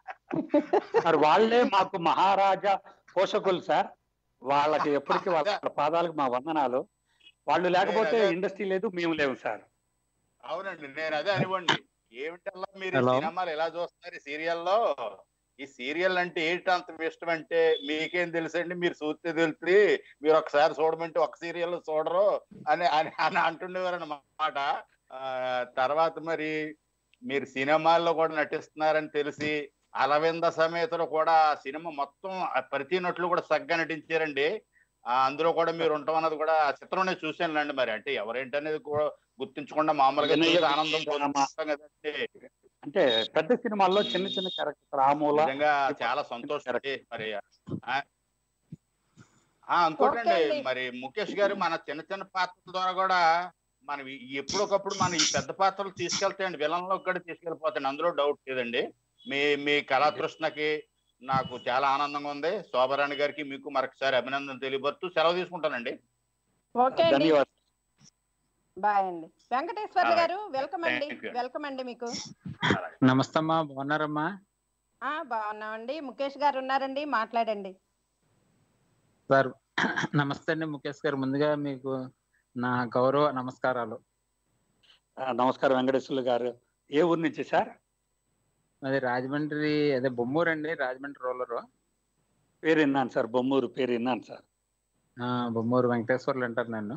మరి వాళ్ళే మాకు మహారాజా పోషకులు సార్ వాళ్ళకి ఎప్పటికీ వాళ్ళ పాదాలకు మా వందనాలు వాళ్ళు లేకపోతే నేను అదే- ఇండస్ట్రీ లేదు మేము లేవు సార్ అవునండి నేను అదే అనివ్వండి ఏమిటల్లా మీరు ఈ Hello? సినిమాలు ఎలా చూస్తున్నారు ఈ సీరియల్లో ఈ సీరియల్ అంటే ఏంటి అంత ఇష్టం అంటే మీకేం తెలుసండి మీరు చూస్తే తెలుస్తుంది మీరు ఒకసారి చూడమంటే ఒక సీరియల్ చూడరు అని అని అని అంటుండేవారు అన్నమాట ఆ, తర్వాత మరి మీరు సినిమాల్లో కూడా నటిస్తున్నారని తెలిసి అలవింద సమేతలో కూడా సినిమా మొత్తం ఆ ప్రతి నటులు కూడా సగ్గా నటించారండి ఆ, అందులో కూడా మీరు ఉండటం అన్నది కూడా ఆ చిత్రంలో చూసానులేండి మరి అంటే ఎవరేంటి అనేది కూడా గుర్తించకుండా మామూలుగా వినయ చూసి ఆనందం విజయరామ. పొందుతాం కదండి అంటే పెద్ద సినిమాల్లో చిన్న చిన్న క్యారెక్టర్ ఆమూల నిజంగా చాలా సంతోషం అండి మరి ఆ, ఆ, ఇంకోటండి ఓకే అండి. మరి ముఖేష్ గారు మన చిన్న చిన్న పాత్రల ద్వారా కూడా మనం ఈ- ఎప్పుడొకప్పుడు మనం ఈ పెద్ద పాత్రలు తీసుకెళ్తాయండి విలన్లో కూడా తీసుకెళ్ళిపోతాయండి అందులో డౌట్ లేదండి మీ మీ కళాతృష్ణకి నాకు చాలా ఆనందంగా ఉంది శోభరాణి గారికి మీకు మరొకసారి అభినందన తెలియబడుతూ సెలవు తీసుకుంటానండి ఓకే అండి ధన్యవాదాలు బాయ్ అండి వెంకటేశ్వర్లు గారు వెల్కమ్ అండి Thank you. వెల్కమ్ అండి మీకు నమస్తమ్మా బాగున్నారమ్మా ఆ బాగున్నామండి ముఖేష్ గారు ఉన్నారండి మాట్లాడండి సార్ నమస్తే అండి ముఖేష్ గారు ముందుగా మీకు నా గౌరవ నమస్కారాలు ఆ, నమస్కారం వెంకటేశ్వర్లు గారు ఏ ఊరు నుంచి సార్ అది రాజమండ్రి అదే బొమ్మూరు అండి రాజమండ్రి రోలరు పేరు విన్నాను సార్ బొమ్మూరు పేరు విన్నాను సార్ ఆ, బొమ్మూరు వెంకటేశ్వర్లు అంటారు నన్ను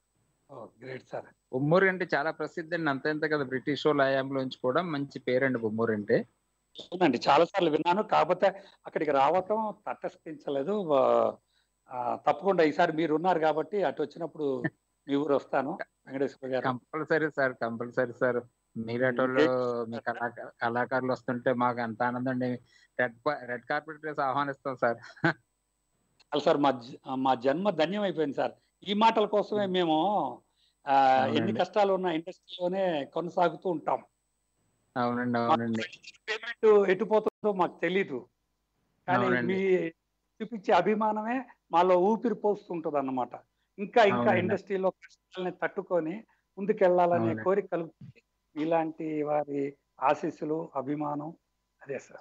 గ్రేట్ సార్ బొమ్మూరు అంటే చాలా ప్రసిద్ధి అండి అంత ఇంత కదా బ్రిటిష్ వాళ్ళ హయాంలోంచి కూడా మంచి పేరండి బొమ్మూరు అంటే అవునండి చాలా సార్లు విన్నాను కాకపోతే అక్కడికి రావటం తటస్థించలేదు ఆ, ఆ, తప్పకుండా ఈసారి మీరు ఉన్నారు కాబట్టి అటు వచ్చినప్పుడు మీ ఊరు వస్తాను వెంకటేశ్వర గారు కంపల్సరీ సార్ కంపల్సరీ సార్ మీరేటోళ్ళు మీ కళాకా కళాకారులు వస్తుంటే మాకు ఎంత ఆనందం అండి రెడ్ రెడ్ కార్పెట్ వేసి ఆహ్వానిస్తాం సార్ చాలా సార్ మా జ- మా జన్మ ధన్యం అయిపోయింది సార్ ఈ మాటల కోసమే మేము ఆ, ఎన్ని అవునండి. కష్టాలు ఉన్న ఇండస్ట్రీలోనే కొనసాగుతూ ఉంటాం అవునండి అవునండి పేమెంట్ ఎటుపోతుందో మాకు తెలీదు కానీ అవునండి. మీ చూపించే అభిమానమే మాలో ఊపిరి పోస్తుంటది అన్నమాట ఇంకా ఇంకా అవునండి. ఇండస్ట్రీలో కష్టాలని తట్టుకొని ముందుకెళ్లాలనే అవునండి. కోరిక కలుగుతుంది ఇలాంటి వారి ఆశీస్సులు అభిమానం అదే సార్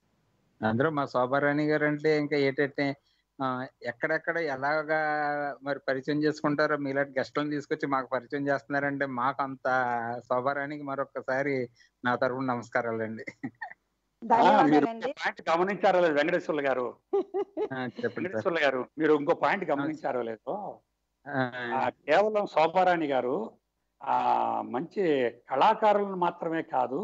అందరూ మా శోభారాణి గారు అంటే ఇంకా ఏంటంటే ఆ, ఎక్కడెక్కడ ఎలాగా మరి పరిచయం చేసుకుంటారో మీలాంటి గెస్టులను తీసుకొచ్చి మాకు పరిచయం చేస్తున్నారంటే మాకు అంత శోభారాణికి మరొకసారి నా తరపున నమస్కారాలండి ఆ, మీరు ధన్యవాదాలండి పాయింట్ గమనించారో లేదు వెంకటేశ్వర్లు గారు ఆ, చెప్పండి సార్ వెంకటేశ్వర్లు గారు మీరు ఇంకో పాయింట్ గమనించారో లేదో ఆ, ఆ, కేవలం శోభారాణి గారు ఆ మంచి కళాకారులను మాత్రమే కాదు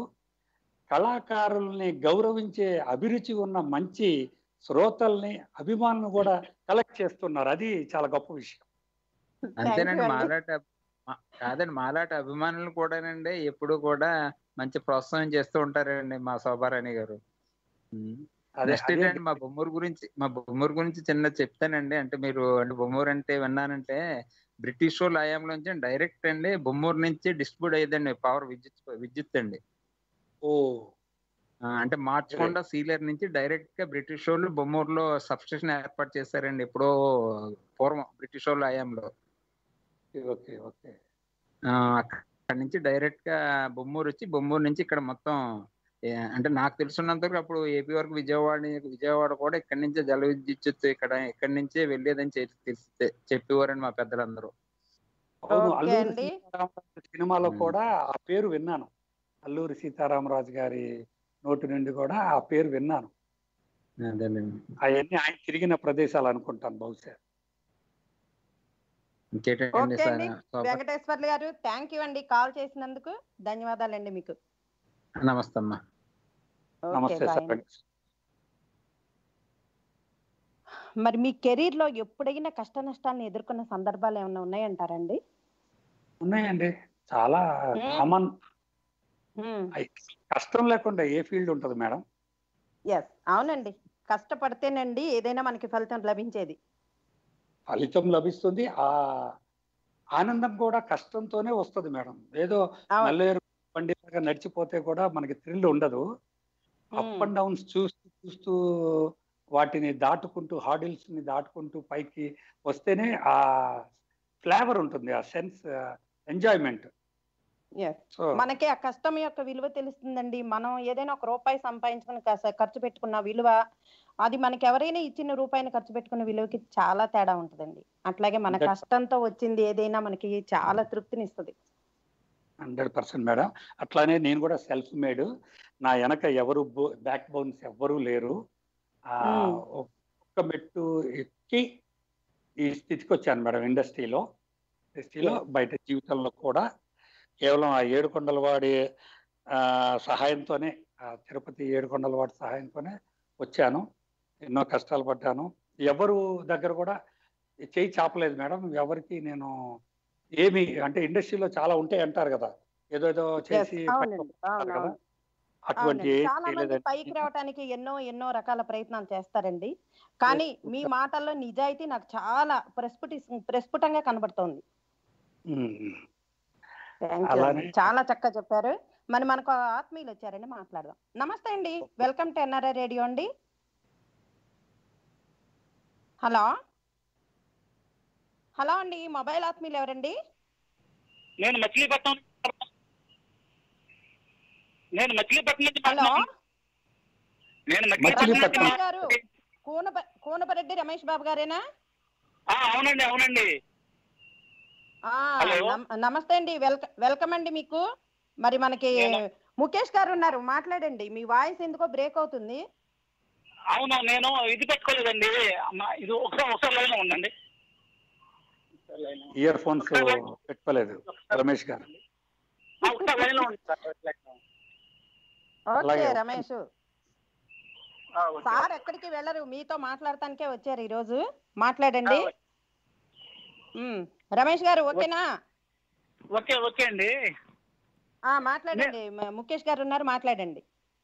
కళాకారుల్ని గౌరవించే అభిరుచి ఉన్న మంచి శ్రోతల్ని అభిమానులు కూడా కలెక్ట్ చేస్తున్నారు అది చాలా గొప్ప విషయం అంతేనండి అండి. మాలాట మా- కాదండి మాలాట అభిమానులు కూడానండి ఎప్పుడు కూడా మంచి ప్రోత్సాహం చేస్తూ ఉంటారండి మా శోభారాణి గారు ఉమ్. అదే నెక్స్ట్ అదే ఏంటంటే మా బొమ్మూరు గురించి మా బొమ్మూరు గురించి చిన్న చెప్తానండి అంటే మీరు అంటే బొమ్మూరు అంటే విన్నానంటే బ్రిటిష్ వాళ్ళ హయాంలోంచి డైరెక్ట్ అండి బొమ్మూరు నుంచి డిస్ట్రిబ్యూట్ అయ్యేదండి పవర్ విద్యుత్ విద్యుత్ అండి ఓ ఆ, అంటే మార్చకుండా సీలియర్ నుంచి డైరెక్ట్ గా బ్రిటిష్ వాళ్ళు బొమ్మూరులో సబ్స్టేషన్ ఏర్పాటు చేశారండి ఎప్పుడో పూర్వం బ్రిటిష్ వాళ్ళ హయాంలో ఓకే ఓకే ఆ, అక్కడ నుంచి డైరెక్ట్ గా బొమ్మూరు వచ్చి బొమ్మూరు నుంచి ఇక్కడ మొత్తం ఏ, అంటే నాకు తెలుసున్నంత వరకు అప్పుడు ఏపీ వరకు విజయవాడ విజయవాడ కూడా ఇక్కడి నుంచే జల విద్యుత్ ఇక్కడ ఇక్కడి నుంచే వెళ్ళేదని చెప్పి తెలిసి చెప్పేవారండి మా పెద్దలందరూ అవును ఓకే అల్లూరి అండి. సీతారామరాజు సినిమాలో ఉమ్. కూడా ఆ పేరు విన్నాను అల్లూరి సీతారామరాజు గారి నోటి నుండి కూడా ఆ పేరు విన్నాను అదేలేండి అవన్నీ ఆయన తిరిగిన ప్రదేశాలు అనుకుంటాను బహుశా ఇంకేటండి ఓకే సార్ అండి. శోభ- వెంకటేశ్వర్లు గారు థ్యాంక్ యూ అండి కాల్ చేసినందుకు ధన్యవాదాలండి మీకు నమస్తే అమ్మా ఓకే నమస్తే బాయ్ సార్ అండి. మరి మీ కెరీర్ లో ఎప్పుడైనా కష్ట నష్టాలను ఎదుర్కొన్న సందర్భాలు ఏమైనా ఉన్నాయంటారండి ఉన్నాయండి చాలా ఉమ్. కామన్ కష్టం లేకుండా ఏ ఫీల్డ్ ఉంటుంది మేడం ఎస్ అవునండి కష్టపడితేనండి ఏదైనా మనకి ఫలితం లభించేది ఫలితం లభిస్తుంది ఆ ఆనందం కూడా కష్టంతోనే వస్తుంది మేడం ఏదో అవును నల్లేరు బండిలాగా నడిచిపోతే కూడా మనకి థ్రిల్ ఉండదు అప్ ఉమ్. అండ్ డౌన్స్ చూస్తూ చూస్తూ వాటిని దాటుకుంటూ హార్డిల్స్ ని దాటుకుంటూ పైకి వస్తేనే ఆ ఫ్లేవర్ ఉంటుంది ఆ సెన్స్ ఎంజాయ్మెంట్ Yes. సో మనకి ఆ కష్టం యొక్క విలువ తెలుస్తుందండి మనం ఏదైనా ఒక రూపాయి సంపాదించుకుని కాస్త ఖర్చు పెట్టుకున్న విలువ అది మనకి ఎవరైనా ఇచ్చిన రూపాయిని ఖర్చు పెట్టుకున్న విలువకి చాలా తేడా ఉంటుందండి అట్లాగే మన That's- కష్టంతో వచ్చింది ఏదైనా మనకి చాలా తృప్తినిస్తుంది హండ్రెడ్ పర్సెంట్ మేడం అట్లానే నేను కూడా సెల్ఫ్ మేడ్ నా వెనక ఎవరు బ్యాక్ బోన్స్ ఎవ్వరూ లేరు ఆ Hmm. ఒక్క మెట్టు ఎక్కి ఈ స్థితికి వచ్చాను మేడం ఇండస్ట్రీలో ఇండస్ట్రీలో బయట జీవితంలో కూడా కేవలం ఆ ఏడుకొండల వాడి ఆ, సహాయంతోనే ఆ తిరుపతి ఏడుకొండల వాడి సహాయంతోనే వచ్చాను ఎన్నో కష్టాలు పడ్డాను ఎవరు దగ్గర కూడా చేయి చాపలేదు మేడం ఎవరికి నేను ఏమి అంటే ఇండస్ట్రీలో చాలా ఉంటాయి అంటారు కదా ఏదో ఏదో Yes, చేసి అవునండి పైకి వస్తారు అవును, కదా అవును. అటువంటి అవునండి. ఏం చాలా మంది చేయలేదండి పైకి రావడానికి ఎన్నో ఎన్నో రకాల ప్రయత్నాలు చేస్తారండి కానీ మీ మాటల్లో నిజాయితీ నాకు చాలా ప్రస్ఫుటి ప్రస్ఫుటంగా కనబడుతోంది ఉమ్. Thank you అలానే- అండి. చాలా చక్కగా చెప్పారు మరి మనకు ఆత్మీయులు వచ్చారండి మాట్లాడదాం నమస్తే అండి వెల్కమ్ టు ఎన్ఆర్ఐ రేడియో అండి హలో హలో అండి మొబైల్ ఆత్మీయులు ఎవరండి నేను మచిలీపట్నం నేను మచిలీపట్నం నుంచి హలో మాట్లాడుతున్నాను. నేను మచిలీపట్నం. మచిలీపట్నం నుంచి రమేష్ గారు కూనప కూనపరెడ్డి రమేష్ బాబు గారేనా ఆ, అవునండి అవునండి ఆ, హలో. నమ- నమస్తే అండి వెల్కమ్ వెల్కమ్ అండి మీకు మరి మనకి నేను- ముఖేష్ గారు ఉన్నారు మాట్లాడండి మీ వాయిస్ ఎందుకో బ్రేక్ అవుతుంది అవును నేను ఇది పెట్టుకోలేదండి అమ్మ, ఇది ఒకసారి ఒకసారి లైన్ లో ఉండండి ఒకసారి line లో- ఇయర్ ఫోన్స్ పెట్టుకోలేదు రమేష్ గారు ఆ, ఒకసారి లైన్ లో ఉండండి సార్. ఓకే అలాగే. రమేష్ ఆ, ఓకే. సార్ ఎక్కడికి వెళ్ళరు మీతో మాట్లాడటానికే వచ్చారు ఈ రోజు మాట్లాడండి ఆ, ఉమ్, రమేష్ గారు ఓకేనా ఓకే ఓకే అండి ఆ మాట్లాడండి మ- ముఖేష్ గారు ఉన్నారు మాట్లాడండి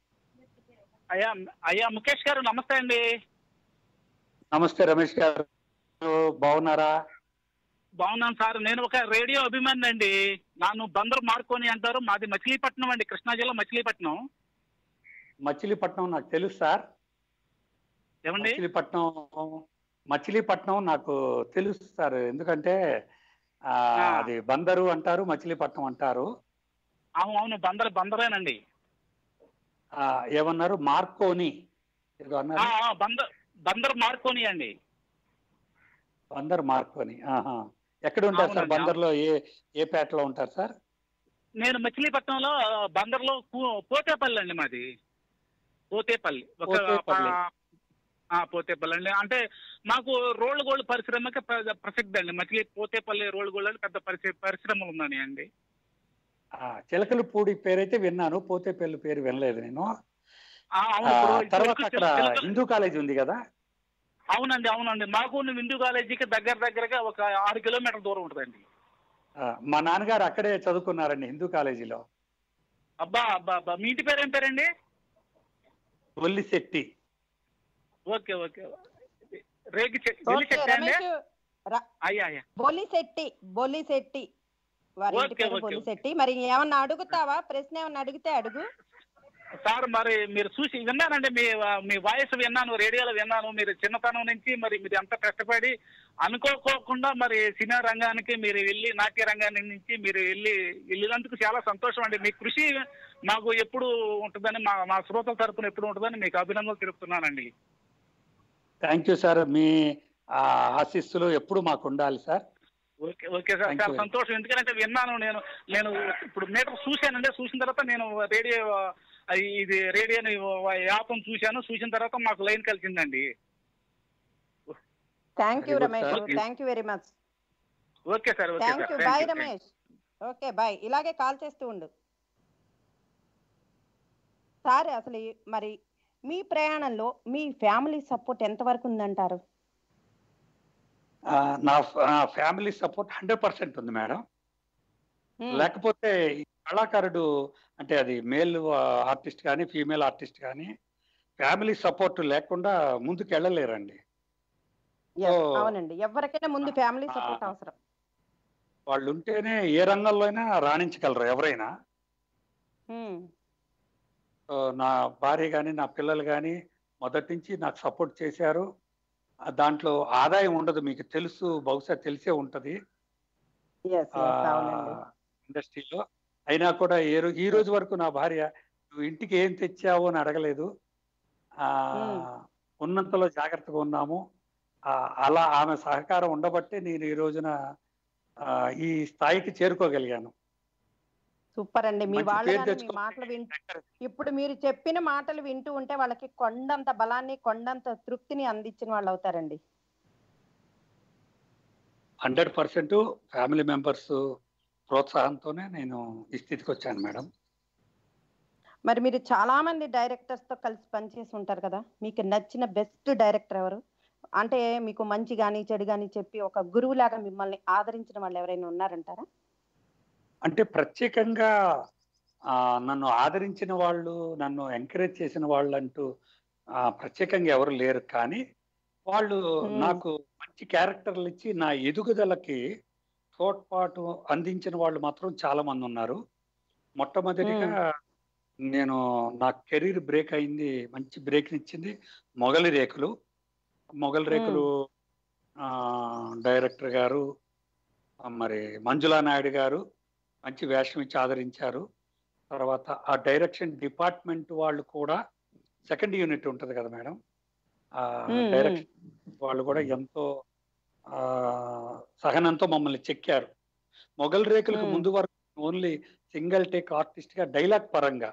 అయ్యా అయ్యా ముఖేష్ గారు నమస్తే అండి నమస్తే రమేష్ గారు బాగున్నారా బాగున్నాను సార్ నేను ఒక రేడియో అభిమాని అండి నన్ను బందరు మార్కొని అంటారు మాది మచిలీపట్నం అండి కృష్ణా జిల్లా మచిలీపట్నం మచిలీపట్నం నాకు తెలుసు సార్ ఏమండి మచిలీపట్నం మచిలీపట్నం నాకు తెలుసు సార్ ఎందుకంటే ఆ, ఆ. అది బందరు అంటారు మచిలీపట్నం అంటారు అవును అవును బందర్ బందరేనండి ఆ, ఏమన్నారు మార్కోని ఏదో ఆ, అన్నారు ఆ, బందర్ బందర్ మార్కొని అండి బందర్ మార్కోని ఆహా ఎక్కడ ఉంటారు సార్ అవునండి, బందర్లో ఏ ఏ పేటలో ఉంటారు సార్ నేను మచిలీపట్నంలో బందర్లో పో- పోతేపల్లి అండి మాది పోతేపల్లి ఒక పోతేపల్లి. ప- ఆ, పోతేపల్లి అండి అంటే మాకు రోడ్లు గోల్డ్ పరిశ్రమకి ప్ర- ప్రసిద్ధి అండి మచిలీ పోతేపల్లి రోడ్లు గోల్డ్ అని పెద్ద పరిశ్ర పరిశ్రమలు ఉందని అండి ఆ, చిలకలపూడి పేరైతే విన్నాను పోతే పెళ్లి పేరు వినలేదు నేను ఆ, ఆ, అవును ఇప్పుడు తర్వాత చిలక- అక్కడ చిలక- హిందూ కాలేజ్ ఉంది కదా అవునండి అవునండి మాకు విందు కాలేజీకి దగ్గర దగ్గరగా ఒక ఆరు కిలోమీటర్ల దూరం ఉంటుందండి ఆ, మా నాన్నగారు అక్కడే చదువుకున్నారండి హిందూ కాలేజీలో అబ్బా అబ్బా అబ్బా మీ ఇంటి పేరు ఏం పేరండి ఒల్లిశెట్టి ఓకే ఓకే రేగి చె- జిల్లి ఓకే చెట్టు అండి రమేష్ ర- అయ్యా అయ్యా బొలిశెట్టి బొలిశెట్టి వారి ఇంటి ఓకే, పేరు ఓకే, బొలిశెట్టి మరి ఏమన్నా అడుగుతావా ప్రశ్న ఏమన్నా అడిగితే అడుగు సార్ మరి మీరు చూసి విన్నానండి మీ మీ వాయిస్ విన్నాను రేడియోలో విన్నాను మీరు చిన్నతనం నుంచి మరి మీరు ఎంత కష్టపడి అనుకోకోకుండా మరి సినిమా రంగానికి మీరు వెళ్ళి నాట్య రంగానికి నుంచి మీరు వెళ్ళి వెళ్ళినందుకు చాలా సంతోషం అండి మీ కృషి మాకు ఎప్పుడు ఉంటుందని మా మా శ్రోతల తరపున ఎప్పుడు ఉంటుందని మీకు అభినందనలు తెలుపుతున్నానండి థ్యాంక్ యూ సార్ మీ ఆ, ఆశీస్సులు ఎప్పుడు మాకు ఉండాలి sir okay okay sir Thank చాలా you. సంతోషం ఎందుకంటే విన్నాను నేను నేను ఇప్పుడు మీటర్ చూశానండి చూసిన తర్వాత నేను రేడియో ఆ, ఇది రేడియోని యాప్ను చూశాను చూసిన తర్వాత మాకు లైన్ కలిసిందండి thank you Very good, Ramesh sir. Thank you very much okay sir okay thank sir you Thank bye you, thank you. Ramesh okay bye ఇలాగే కాల్ చేస్తూ ఉండు సార్ అసలు ఈ- మరి మీ ప్రయాణంలో మీ ఫ్యామిలీ సపోర్ట్ ఎంతవరకు ఉందంటారు ఆ, నా ఫ్యామిలీ సపోర్ట్ హండ్రెడ్ పర్సెంట్ ఉంది మేడం హ్మ్. లేకపోతే ఈ కళాకారుడు అంటే అది మేల్ ఆర్టిస్ట్ కానీ ఫీమేల్ ఆర్టిస్ట్ కానీ ఫ్యామిలీ సపోర్ట్ లేకుండా ముందుకు వెళ్ళలేరండి Yes, Oh. అవునండి ఎవరికైనా ముందు ఫ్యామిలీ సపోర్ట్ Ah. అవసరం వాళ్ళు ఉంటేనే ఏ రంగంలో అయినా రాణించగలరు ఎవరైనా హ్మ్. సో నా భార్య కానీ నా పిల్లలు కానీ మొదటి నుంచి నాకు సపోర్ట్ చేశారు ఆ దాంట్లో ఆదాయం ఉండదు మీకు తెలుసు బహుశా తెలిసే ఉంటది Yes, yes, అవునండి ఇండస్ట్రీలో అయినా కూడా ఏ రోజు ఈ రోజు వరకు నా భార్య నువ్వు ఇంటికి ఏం తెచ్చావు అని అడగలేదు ఆ Hmm. ఉన్నంతలో జాగ్రత్తగా ఉన్నాము ఆ, అలా ఆమె సహకారం ఉండబట్టే నేను ఈ రోజున ఆ, ఈ స్థాయికి చేరుకోగలిగాను సూపర్ అండి మీ మంచి వాళ్ళు పేరు కానీ మీ తెచ్చుకో- మాటలు వింటూ ఇప్పుడు మీరు చెప్పిన మాటలు వింటూ ఉంటే వాళ్ళకి కొండంత బలాన్ని కొండంత తృప్తిని అందించిన వాళ్ళు అవుతారండి హండ్రెడ్ పర్సెంట్ ఫ్యామిలీ మెంబర్స్ ప్రోత్సాహంతోనే నేను ఈ స్థితికి వచ్చాను మేడం మరి మీరు చాలా మంది డైరెక్టర్స్ తో కలిసి పనిచేసి ఉంటారు కదా మీకు నచ్చిన బెస్ట్ డైరెక్టర్ ఎవరు అంటే మీకు మంచి గాని చెడు గాని చెప్పి ఒక గురువు లాగా మిమ్మల్ని ఆదరించిన వాళ్ళు ఎవరైనా ఉన్నారంటారా అంటే ప్రత్యేకంగా ఆ, నన్ను ఆదరించిన వాళ్ళు నన్ను ఎంకరేజ్ చేసిన వాళ్ళు అంటూ ఆ, ప్రత్యేకంగా ఎవరు లేరు కానీ వాళ్ళు Hmm. నాకు మంచి క్యారెక్టర్లు ఇచ్చి నా ఎదుగుదలకి తోడ్పాటు అందించిన వాళ్ళు మాత్రం చాలా మంది ఉన్నారు మొట్టమొదటిగా నేను నా కెరీర్ బ్రేక్ అయింది మంచి బ్రేక్ ఇచ్చింది మొగలి రేకులు మొగలి రేకులు ఆ, డైరెక్టర్ గారు ఆ, మరి మంజులా నాయుడు గారు మంచి వేషం ఇచ్చి ఆదరించారు తర్వాత ఆ డైరెక్షన్ డిపార్ట్మెంట్ వాళ్ళు కూడా సెకండ్ యూనిట్ ఉంటుంది కదా మేడం ఆ మ్మ్. డైరెక్షన్ వాళ్ళు కూడా ఎంతో ఆ సహనంతో మమ్మల్ని చెక్కారు మొగల్ రేకులకు మ్మ్. ముందు వరకు ఓన్లీ సింగిల్ టేక్ ఆర్టిస్ట్ గా డైలాగ్ పరంగా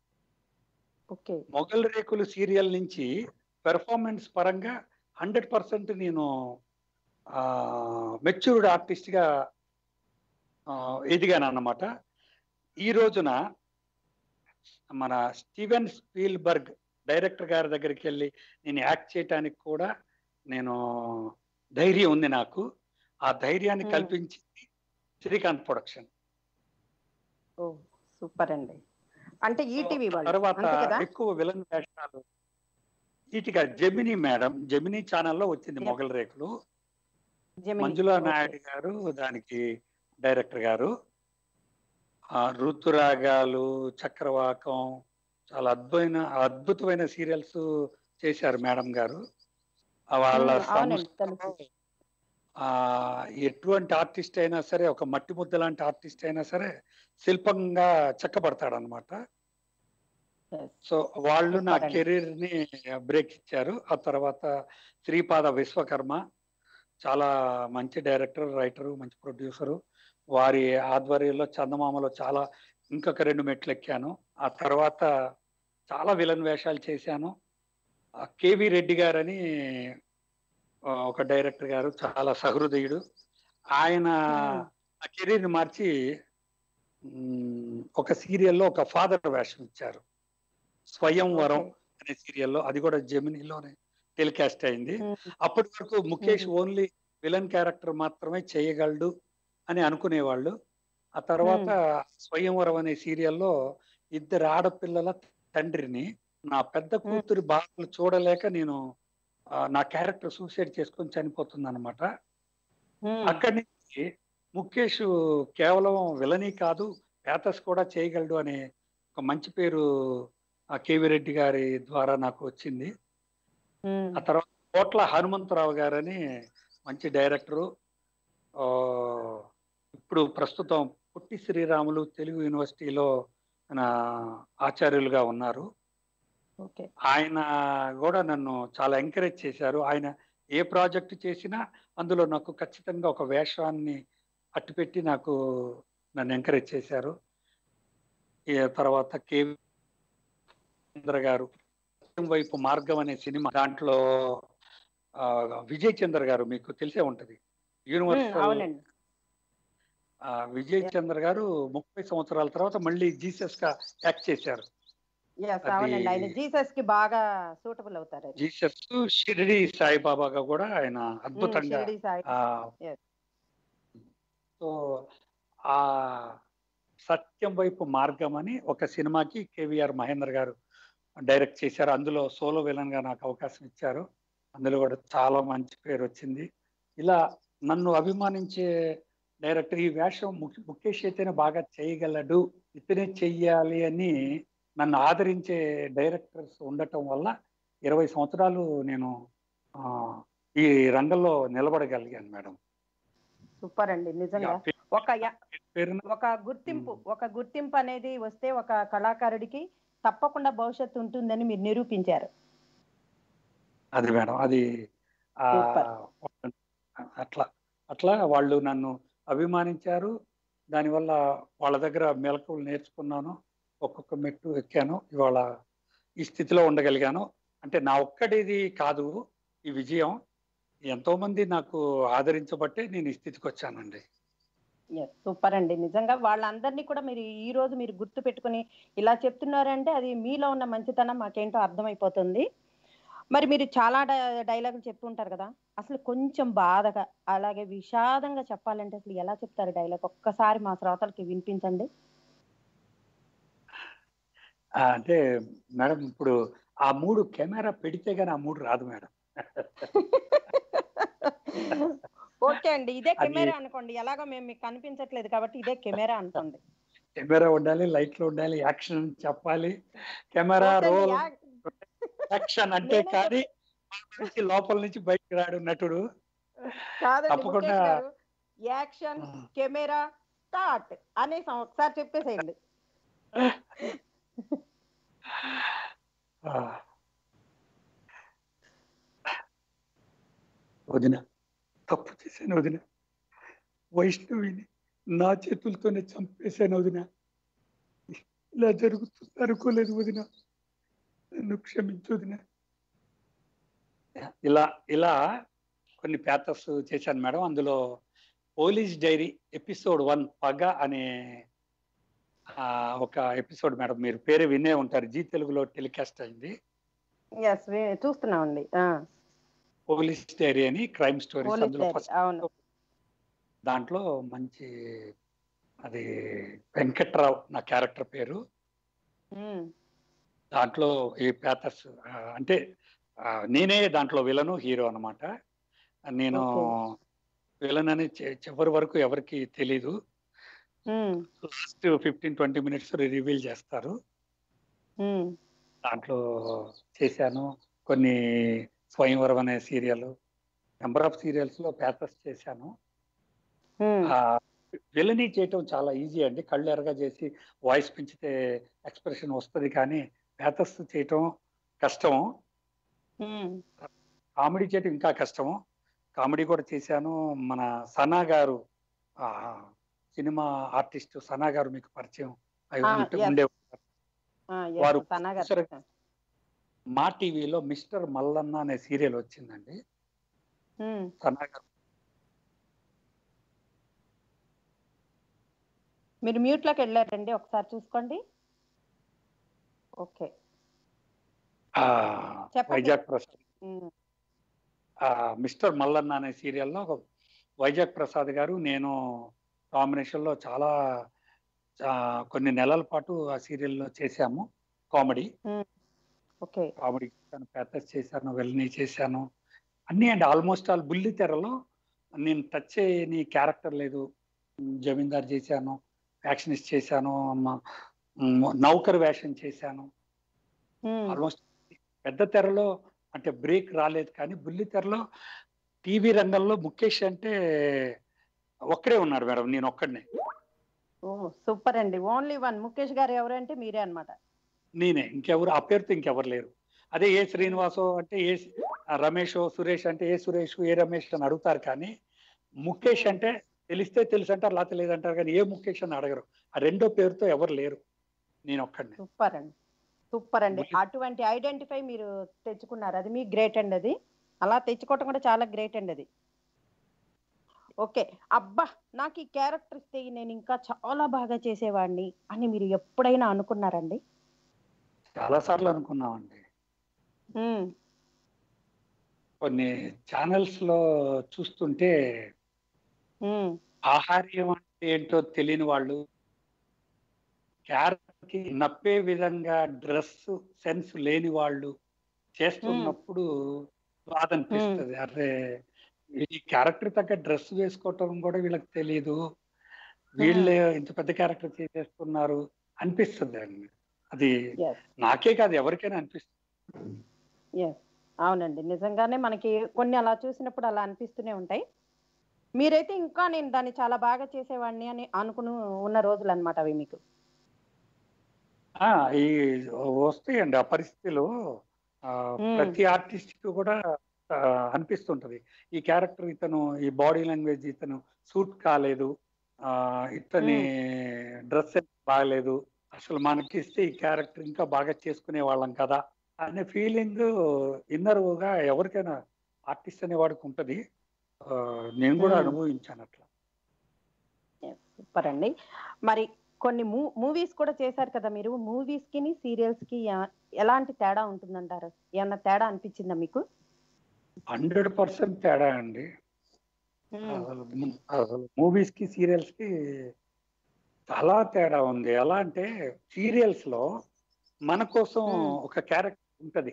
ఓకే మొగల్ రేకులు సీరియల్ నుంచి పెర్ఫార్మెన్స్ పరంగా హండ్రెడ్ పర్సెంట్ నేను మెచ్యూర్డ్ ఆర్టిస్ట్ గా ఆ, ఎదిగాను అన్నమాట ఈ రోజున మన స్టీవెన్ స్పీల్బర్గ్ డైరెక్టర్ గారి దగ్గరికి వెళ్ళి నేను యాక్ట్ చేయటానికి కూడా నేను ధైర్యం ఉంది నాకు ఆ ధైర్యాన్ని Hmm. కల్పించింది శ్రీకాంత్ ప్రొడక్షన్ ఓ సూపర్ అండి అంటే ఈటీవీ వాళ్ళు తర్వాత అంతే కదా ఎక్కువ విలన్ వేషాలు ఇటుగా జమినీ మేడం జమినీ ఛానల్లో వచ్చింది Yep. మొగల్ రేకులు జెమిని. మంజులా ఓకే. నాయుడు గారు దానికి డైరెక్టర్ గారు ఆ ఋతురాగాలు చక్రవాకం చాలా అద్భుతమైన అద్భుతమైన సీరియల్స్ చేశారు మేడం గారు ఆ వాళ్ళ మ్మ్, అవునండి, సంస్థలో, తెలుసు. ఆ ఎటువంటి ఆర్టిస్ట్ అయినా సరే ఒక మట్టి ముద్ద లాంటి ఆర్టిస్ట్ అయినా సరే శిల్పంగా చెక్కబడతాడు అనమాట Yes. సో వాళ్ళు నా Super అండి. కెరీర్ ని బ్రేక్ ఇచ్చారు ఆ తర్వాత శ్రీపాద విశ్వకర్మ చాలా మంచి డైరెక్టర్ రైటరు మంచి ప్రొడ్యూసరు వారి ఆధ్వర్యంలో చందమామలో చాలా ఇంకొక రెండు మెట్లు ఎక్కాను ఆ తర్వాత చాలా విలన్ వేషాలు చేశాను ఆ కేవి రెడ్డి గారని ఆ, ఒక డైరెక్టర్ గారు చాలా సహృదయుడు ఆయన Hmm. ఆ కెరీర్ ని మార్చి మ్, ఒక సీరియల్లో ఒక ఫాదర్ వేషం ఇచ్చారు స్వయంవరం Okay. అనే సీరియల్లో అది కూడా జెమినీలోనే టెలికాస్ట్ అయింది మ్మ్. అప్పటి వరకు Mukesh Mhm. Only villain character మాత్రమే చేయగలడు అని అనుకునేవాళ్ళు ఆ తర్వాత స్వయంవరం అనే సీరియల్లో ఇద్దరు ఆడపిల్లల తండ్రిని నా పెద్ద కూతురి బాధలు చూడలేక నేను ఆ, నా క్యారెక్టర్ సూసైడ్ చేసుకొని చనిపోతుంది అనమాట మ్మ్. అక్కడి నుంచి ముఖేష్ కేవలం విలనీ కాదు పేతస్ కూడా చేయగలడు అనే ఒక మంచి పేరు ఆ కేవి రెడ్డి గారి ద్వారా నాకు వచ్చింది మ్మ్. ఆ తర్వాత కోట్ల హనుమంతరావు గారని మంచి డైరెక్టరు ఆ, ఇప్పుడు ప్రస్తుతం పుట్టి శ్రీరాములు తెలుగు యూనివర్సిటీలో ఆయన ఆచార్యులుగా ఉన్నారు ఓకే ఆయన కూడా నన్ను చాలా ఎంకరేజ్ చేశారు ఆయన ఏ ప్రాజెక్ట్ చేసినా అందులో నాకు ఖచ్చితంగా ఒక వేషాన్ని అట్టుపెట్టి నాకు నన్ను ఎంకరేజ్ చేశారు ఈ తర్వాత కే చంద్ర గారు పశ్చిమ వైపు మార్గం అనే సినిమా దాంట్లో ఆ, విజయ్ చంద్ర గారు మీకు తెలిసే ఉంటది మ్మ్, యూనివర్సల్ అవునండి ఆ, విజయ్ చంద్ర గారు ముప్పై సంవత్సరాల తర్వాత మళ్ళీ జీసస్ గా యాక్ట్ చేశారు ఎస్ అది- అవునండి ఆయన జీసస్ కి బాగా సూటబుల్ అవుతారు ఆయన. జీసస్ షిరిడి సాయిబాబాగా కూడా ఆయన మ్మ్, అద్భుతంగా షిరిడి సాయి ఆ Yes. సో ఆ సత్యం వైపు మార్గం అని ఒక సినిమాకి కేవీఆర్ మహేంద్ర గారు డైరెక్ట్ చేశారు అందులో సోలో విలన్ గా నాకు అవకాశం ఇచ్చారు అందులో కూడా చాలా మంచి పేరు వచ్చింది ఇలా నన్ను అభిమానించే డైరెక్టర్ ఈ వేషం ముఖ్- ముఖేష్ అయితేనే బాగా చేయగలడు ఇతనే చెయ్యాలి అని నన్ను ఆదరించే డైరెక్టర్స్ ఉండటం వల్ల ఇరవై సంవత్సరాలు నేను ఆ, ఈ రంగంలో నిలబడగలిగాను మేడం సూపర్ అండి నిజంగా ఒక య- పేరున ఒక గుర్తింపు మ్మ్. ఒక గుర్తింపు అనేది వస్తే ఒక కళాకారుడికి తప్పకుండా భవిష్యత్తు ఉంటుందని మీరు నిరూపించారు అది మేడం అది ఆ, Super. అట్లా అట్లా వాళ్ళు నన్ను అభిమానించారు దానివల్ల వాళ్ళ దగ్గర మెలకువలు నేర్చుకున్నాను ఒక్కొక్క మెట్టు ఎక్కాను ఇవాళ ఈ స్థితిలో ఉండగలిగాను అంటే నా ఒక్కడిది కాదు ఈ విజయం ఎంతో మంది నాకు ఆదరించబట్టే నేను ఈ స్థితికి వచ్చానండి సూపర్ అండి నిజంగా వాళ్ళందరినీ కూడా మీరు ఈ రోజు మీరు గుర్తు పెట్టుకుని ఇలా చెప్తున్నారంటే అది మీలో ఉన్న మంచితనం మాకేంటో అర్థమైపోతుంది మరి మీరు చాలా డై- డైలాగులు చెప్తూ ఉంటారు కదా అసలు కొంచెం బాధగా అలాగే విషాదంగా చెప్పాలంటే అసలు ఎలా చెప్తారు డైలాగ్ ఒక్కసారి మా శ్రోతలకి వినిపించండి ఆ, అంటే మేడం ఇప్పుడు ఆ మూడు కెమెరా పెడితే గానీ ఆ మూడు రాదు మేడం ఓకే అండి ఇదే అది- కెమెరా అనుకోండి ఎలాగో మేము మీకు కనిపించట్లేదు కాబట్టి ఇదే కెమెరా అనుకోండి కెమెరా ఉండాలి లైట్లు ఉండాలి యాక్షన్ చెప్పాలి కెమెరా ఓకే అండి, రోల్ యా- యాక్షన్ అంటే నేనే కానీ నుంచి లోపల నుంచి బయటకు రాడు నటుడు కాదండి తప్పకుండా- ముఖేష్ గారు యాక్షన్ కెమెరా స్టార్ట్ అనేసి ఒకసారి చెప్పేసేయండి ఆ. వదిన తప్పు చేశాను వదిన వైష్ణవిని నా చేతులతోనే చంపేశాను వదిన ఇలా జరుగుతుంది అనుకోలేదు వదిన నన్ను క్షమించు వదిన ఇలా ఇలా కొన్ని ప్యాథర్స్ చేశాను మేడం అందులో పోలీస్ డైరీ ఎపిసోడ్ వన్ పగ అనే ఆ, ఒక ఎపిసోడ్ మేడం మీరు పేరు వినే ఉంటారు జీ తెలుగులో టెలికాస్ట్ అయింది ఎస్ చూస్తున్నామండి పోలీస్ డైరీ అని క్రైమ్ స్టోరీస్ పోలీస్ అందులో డైరీ ఫస్ట్ అవును దాంట్లో మంచి అది వెంకట్రావు నా క్యారెక్టర్ పేరు ఉమ్, దాంట్లో ఈ ప్యాథర్స్ అంటే ఆ, నేనే దాంట్లో విలను హీరో అన్నమాట నేను విలన్ అని చె- చివరి వరకు ఎవరికి తెలీదు ఉమ్, last fifteen twenty minutes reveal చేస్తారు ఉమ్, దాంట్లో చేశాను కొన్ని స్వయంవరం అనే సీరియల్ నెంబర్ ఆఫ్ సీరియల్స్ లో పేపర్స్ చేశాను ఉమ్, ఆ విలని చేయటం చాలా ఈజీ అండి కళ్ళు ఎరగా చేసి వాయిస్ పెంచితే ఎక్స్ప్రెషన్ వస్తుంది కానీ పేపర్స్ చేయటం కష్టం ఉమ్, కామెడీ చేయటం ఇంకా కష్టము కామెడీ కూడా చేశాను మన సనా గారు ఆ, సినిమా ఆర్టిస్ట్ సనా గారు మీకు పరిచయం అయి ఆ, ఉంటే- yes. ఉండే ఆ, yes, వారు సనాగా చూసారా? మా టీవీలో మిస్టర్ మల్లన్న అనే సీరియల్ వచ్చిందండి ఉమ్, సనా గారు మీరు మ్యూట్ లోకి వెళ్ళారండి ఒకసారి చూసుకోండి ఓకే ఆ, చెప్పండి. వైజాగ్ ప్రసాద్ ఉమ్, ఆ, మిస్టర్ మల్లన్న అనే సీరియల్లో వైజాగ్ ప్రసాద్ గారు నేను కాంబినేషన్ లో చాలా ఆ, కొన్ని నెలల పాటు ఆ సీరియల్లో చేశాము కామెడీ ఓకే కామెడీ చేశాను ప్యాథస్ చేశాను వెల్ని చేశాను అన్నీ అండి ఆల్మోస్ట్ ఆల్ బుల్లి తెరలో నేను టచ్ చేయని క్యారెక్టర్ లేదు ఉమ్, జమీందార్ చేశాను యాక్షనిస్ట్ చేశాను మ- ఉమ్, నౌకర్ వేషం చేశాను ఉమ్, ఆల్మోస్ట్ పెద్ద తెరలో అంటే బ్రేక్ రాలేదు కానీ బుల్లి తెరలో టీవీ రంగంలో ముఖేష్ అంటే ఒక్కడే ఉన్నారు మేడం నేను ఒక్కడనే ఓ సూపర్ అండి ఓన్లీ వన్ ముఖేష్ గారు ఎవరంటే మీరే అన్నమాట నేనే ఇంకెవరు ఆ పేరుతో ఇంకెవరు లేరు అదే ఏ శ్రీనివాసో అంటే ఏ ఆ రమేషో సురేష్ అంటే ఏ సురేష్ ఏ రమేష్ అని అడుగుతారు కానీ ముఖేష్ అంటే తెలిస్తే తెలుసు అంటారు లేకపోతే లేదంటారు కానీ ఏ ముఖేష్ అని అడగరు ఆ రెండో పేరుతో ఎవరు లేరు నేను ఒక్కడిని సూపర్ అండి సూపర్ అండి ముఖ్య- అటువంటి ఐడెంటిఫై మీరు తెచ్చుకున్నారు అది మీ గ్రేట్ అండి అది అలా తెచ్చుకోవటం కూడా చాలా గ్రేట్ అండి అది ఓకే అబ్బా నాకు ఈ క్యారెక్టర్ ఇస్తే నేను ఇంకా చాలా బాగా చేసేవాడిని అని మీరు ఎప్పుడైనా అనుకున్నారండి చాలా సార్లు అనుకున్నామండి ఉమ్, కొన్ని ఛానల్స్ లో చూస్తుంటే ఉమ్, ఆహార్యం అంటే ఏంటో తెలియని వాళ్ళు క్యారెక్టర్ కి నప్పే విధంగా డ్రెస్ సెన్స్ లేని వాళ్ళు చేస్తున్నప్పుడు బాధ అనిపిస్తుంది అరే ఈ క్యారెక్టర్ తగ్గ డ్రెస్ వేసుకోవటం కూడా వీళ్ళకి తెలియదు వీళ్ళు ఇంత పెద్ద క్యారెక్టర్ చేసేస్తున్నారు అనిపిస్తుంది అండి అది yes, నాకే కాదు ఎవరికైనా అనిపిస్తుంది ఎస్ అవునండి నిజంగానే మనకి కొన్ని అలా చూసినప్పుడు అలా అనిపిస్తూనే ఉంటాయి మీరైతే ఇంకా నేను దాన్ని చాలా బాగా చేసేవాడిని అని అనుకుని ఉన్న రోజులు అనమాట అవి మీకు ఆ, ఈ వస్తాయండి ఆ పరిస్థితులు ఆ, మ్మ్. ప్రతి ఆర్టిస్ట్ కి కూడా ఆ, అనిపిస్తుంటది ఈ క్యారెక్టర్ ఇతను ఈ బాడీ లాంగ్వేజ్ ఇతను సూట్ కాలేదు ఆ ఇతని డ్రెస్ బాగలేదు అసలు మనకి ఇస్తే ఈ క్యారెక్టర్ ఇంకా బాగా చేసుకునే వాళ్ళం కదా అనే ఫీలింగ్ ఇన్నర్గా ఎవరికైనా ఆర్టిస్ట్ అనే వాడికి ఉంటది ఆ, నేను కూడా మ్మ్. అనుభవించాను అట్లా సూపర్ అండి మరి కొన్ని మూ మూవీస్ కూడా చేశారు కదా మీరు మూవీస్ కి సీరియల్స్ కి ఎ- ఎలాంటి తేడా ఉంటుందంటారు ఏమన్నా తేడా అనిపించిందా మీకు హండ్రెడ్ పర్సెంట్ తేడా అండి మ్మ్. అసలు ము- అసలు మూవీస్ కి సీరియల్స్ కి చాలా తేడా ఉంది ఎలా అంటే సీరియల్స్ లో మన కోసం మ్మ్. ఒక క్యారెక్టర్ ఉంటది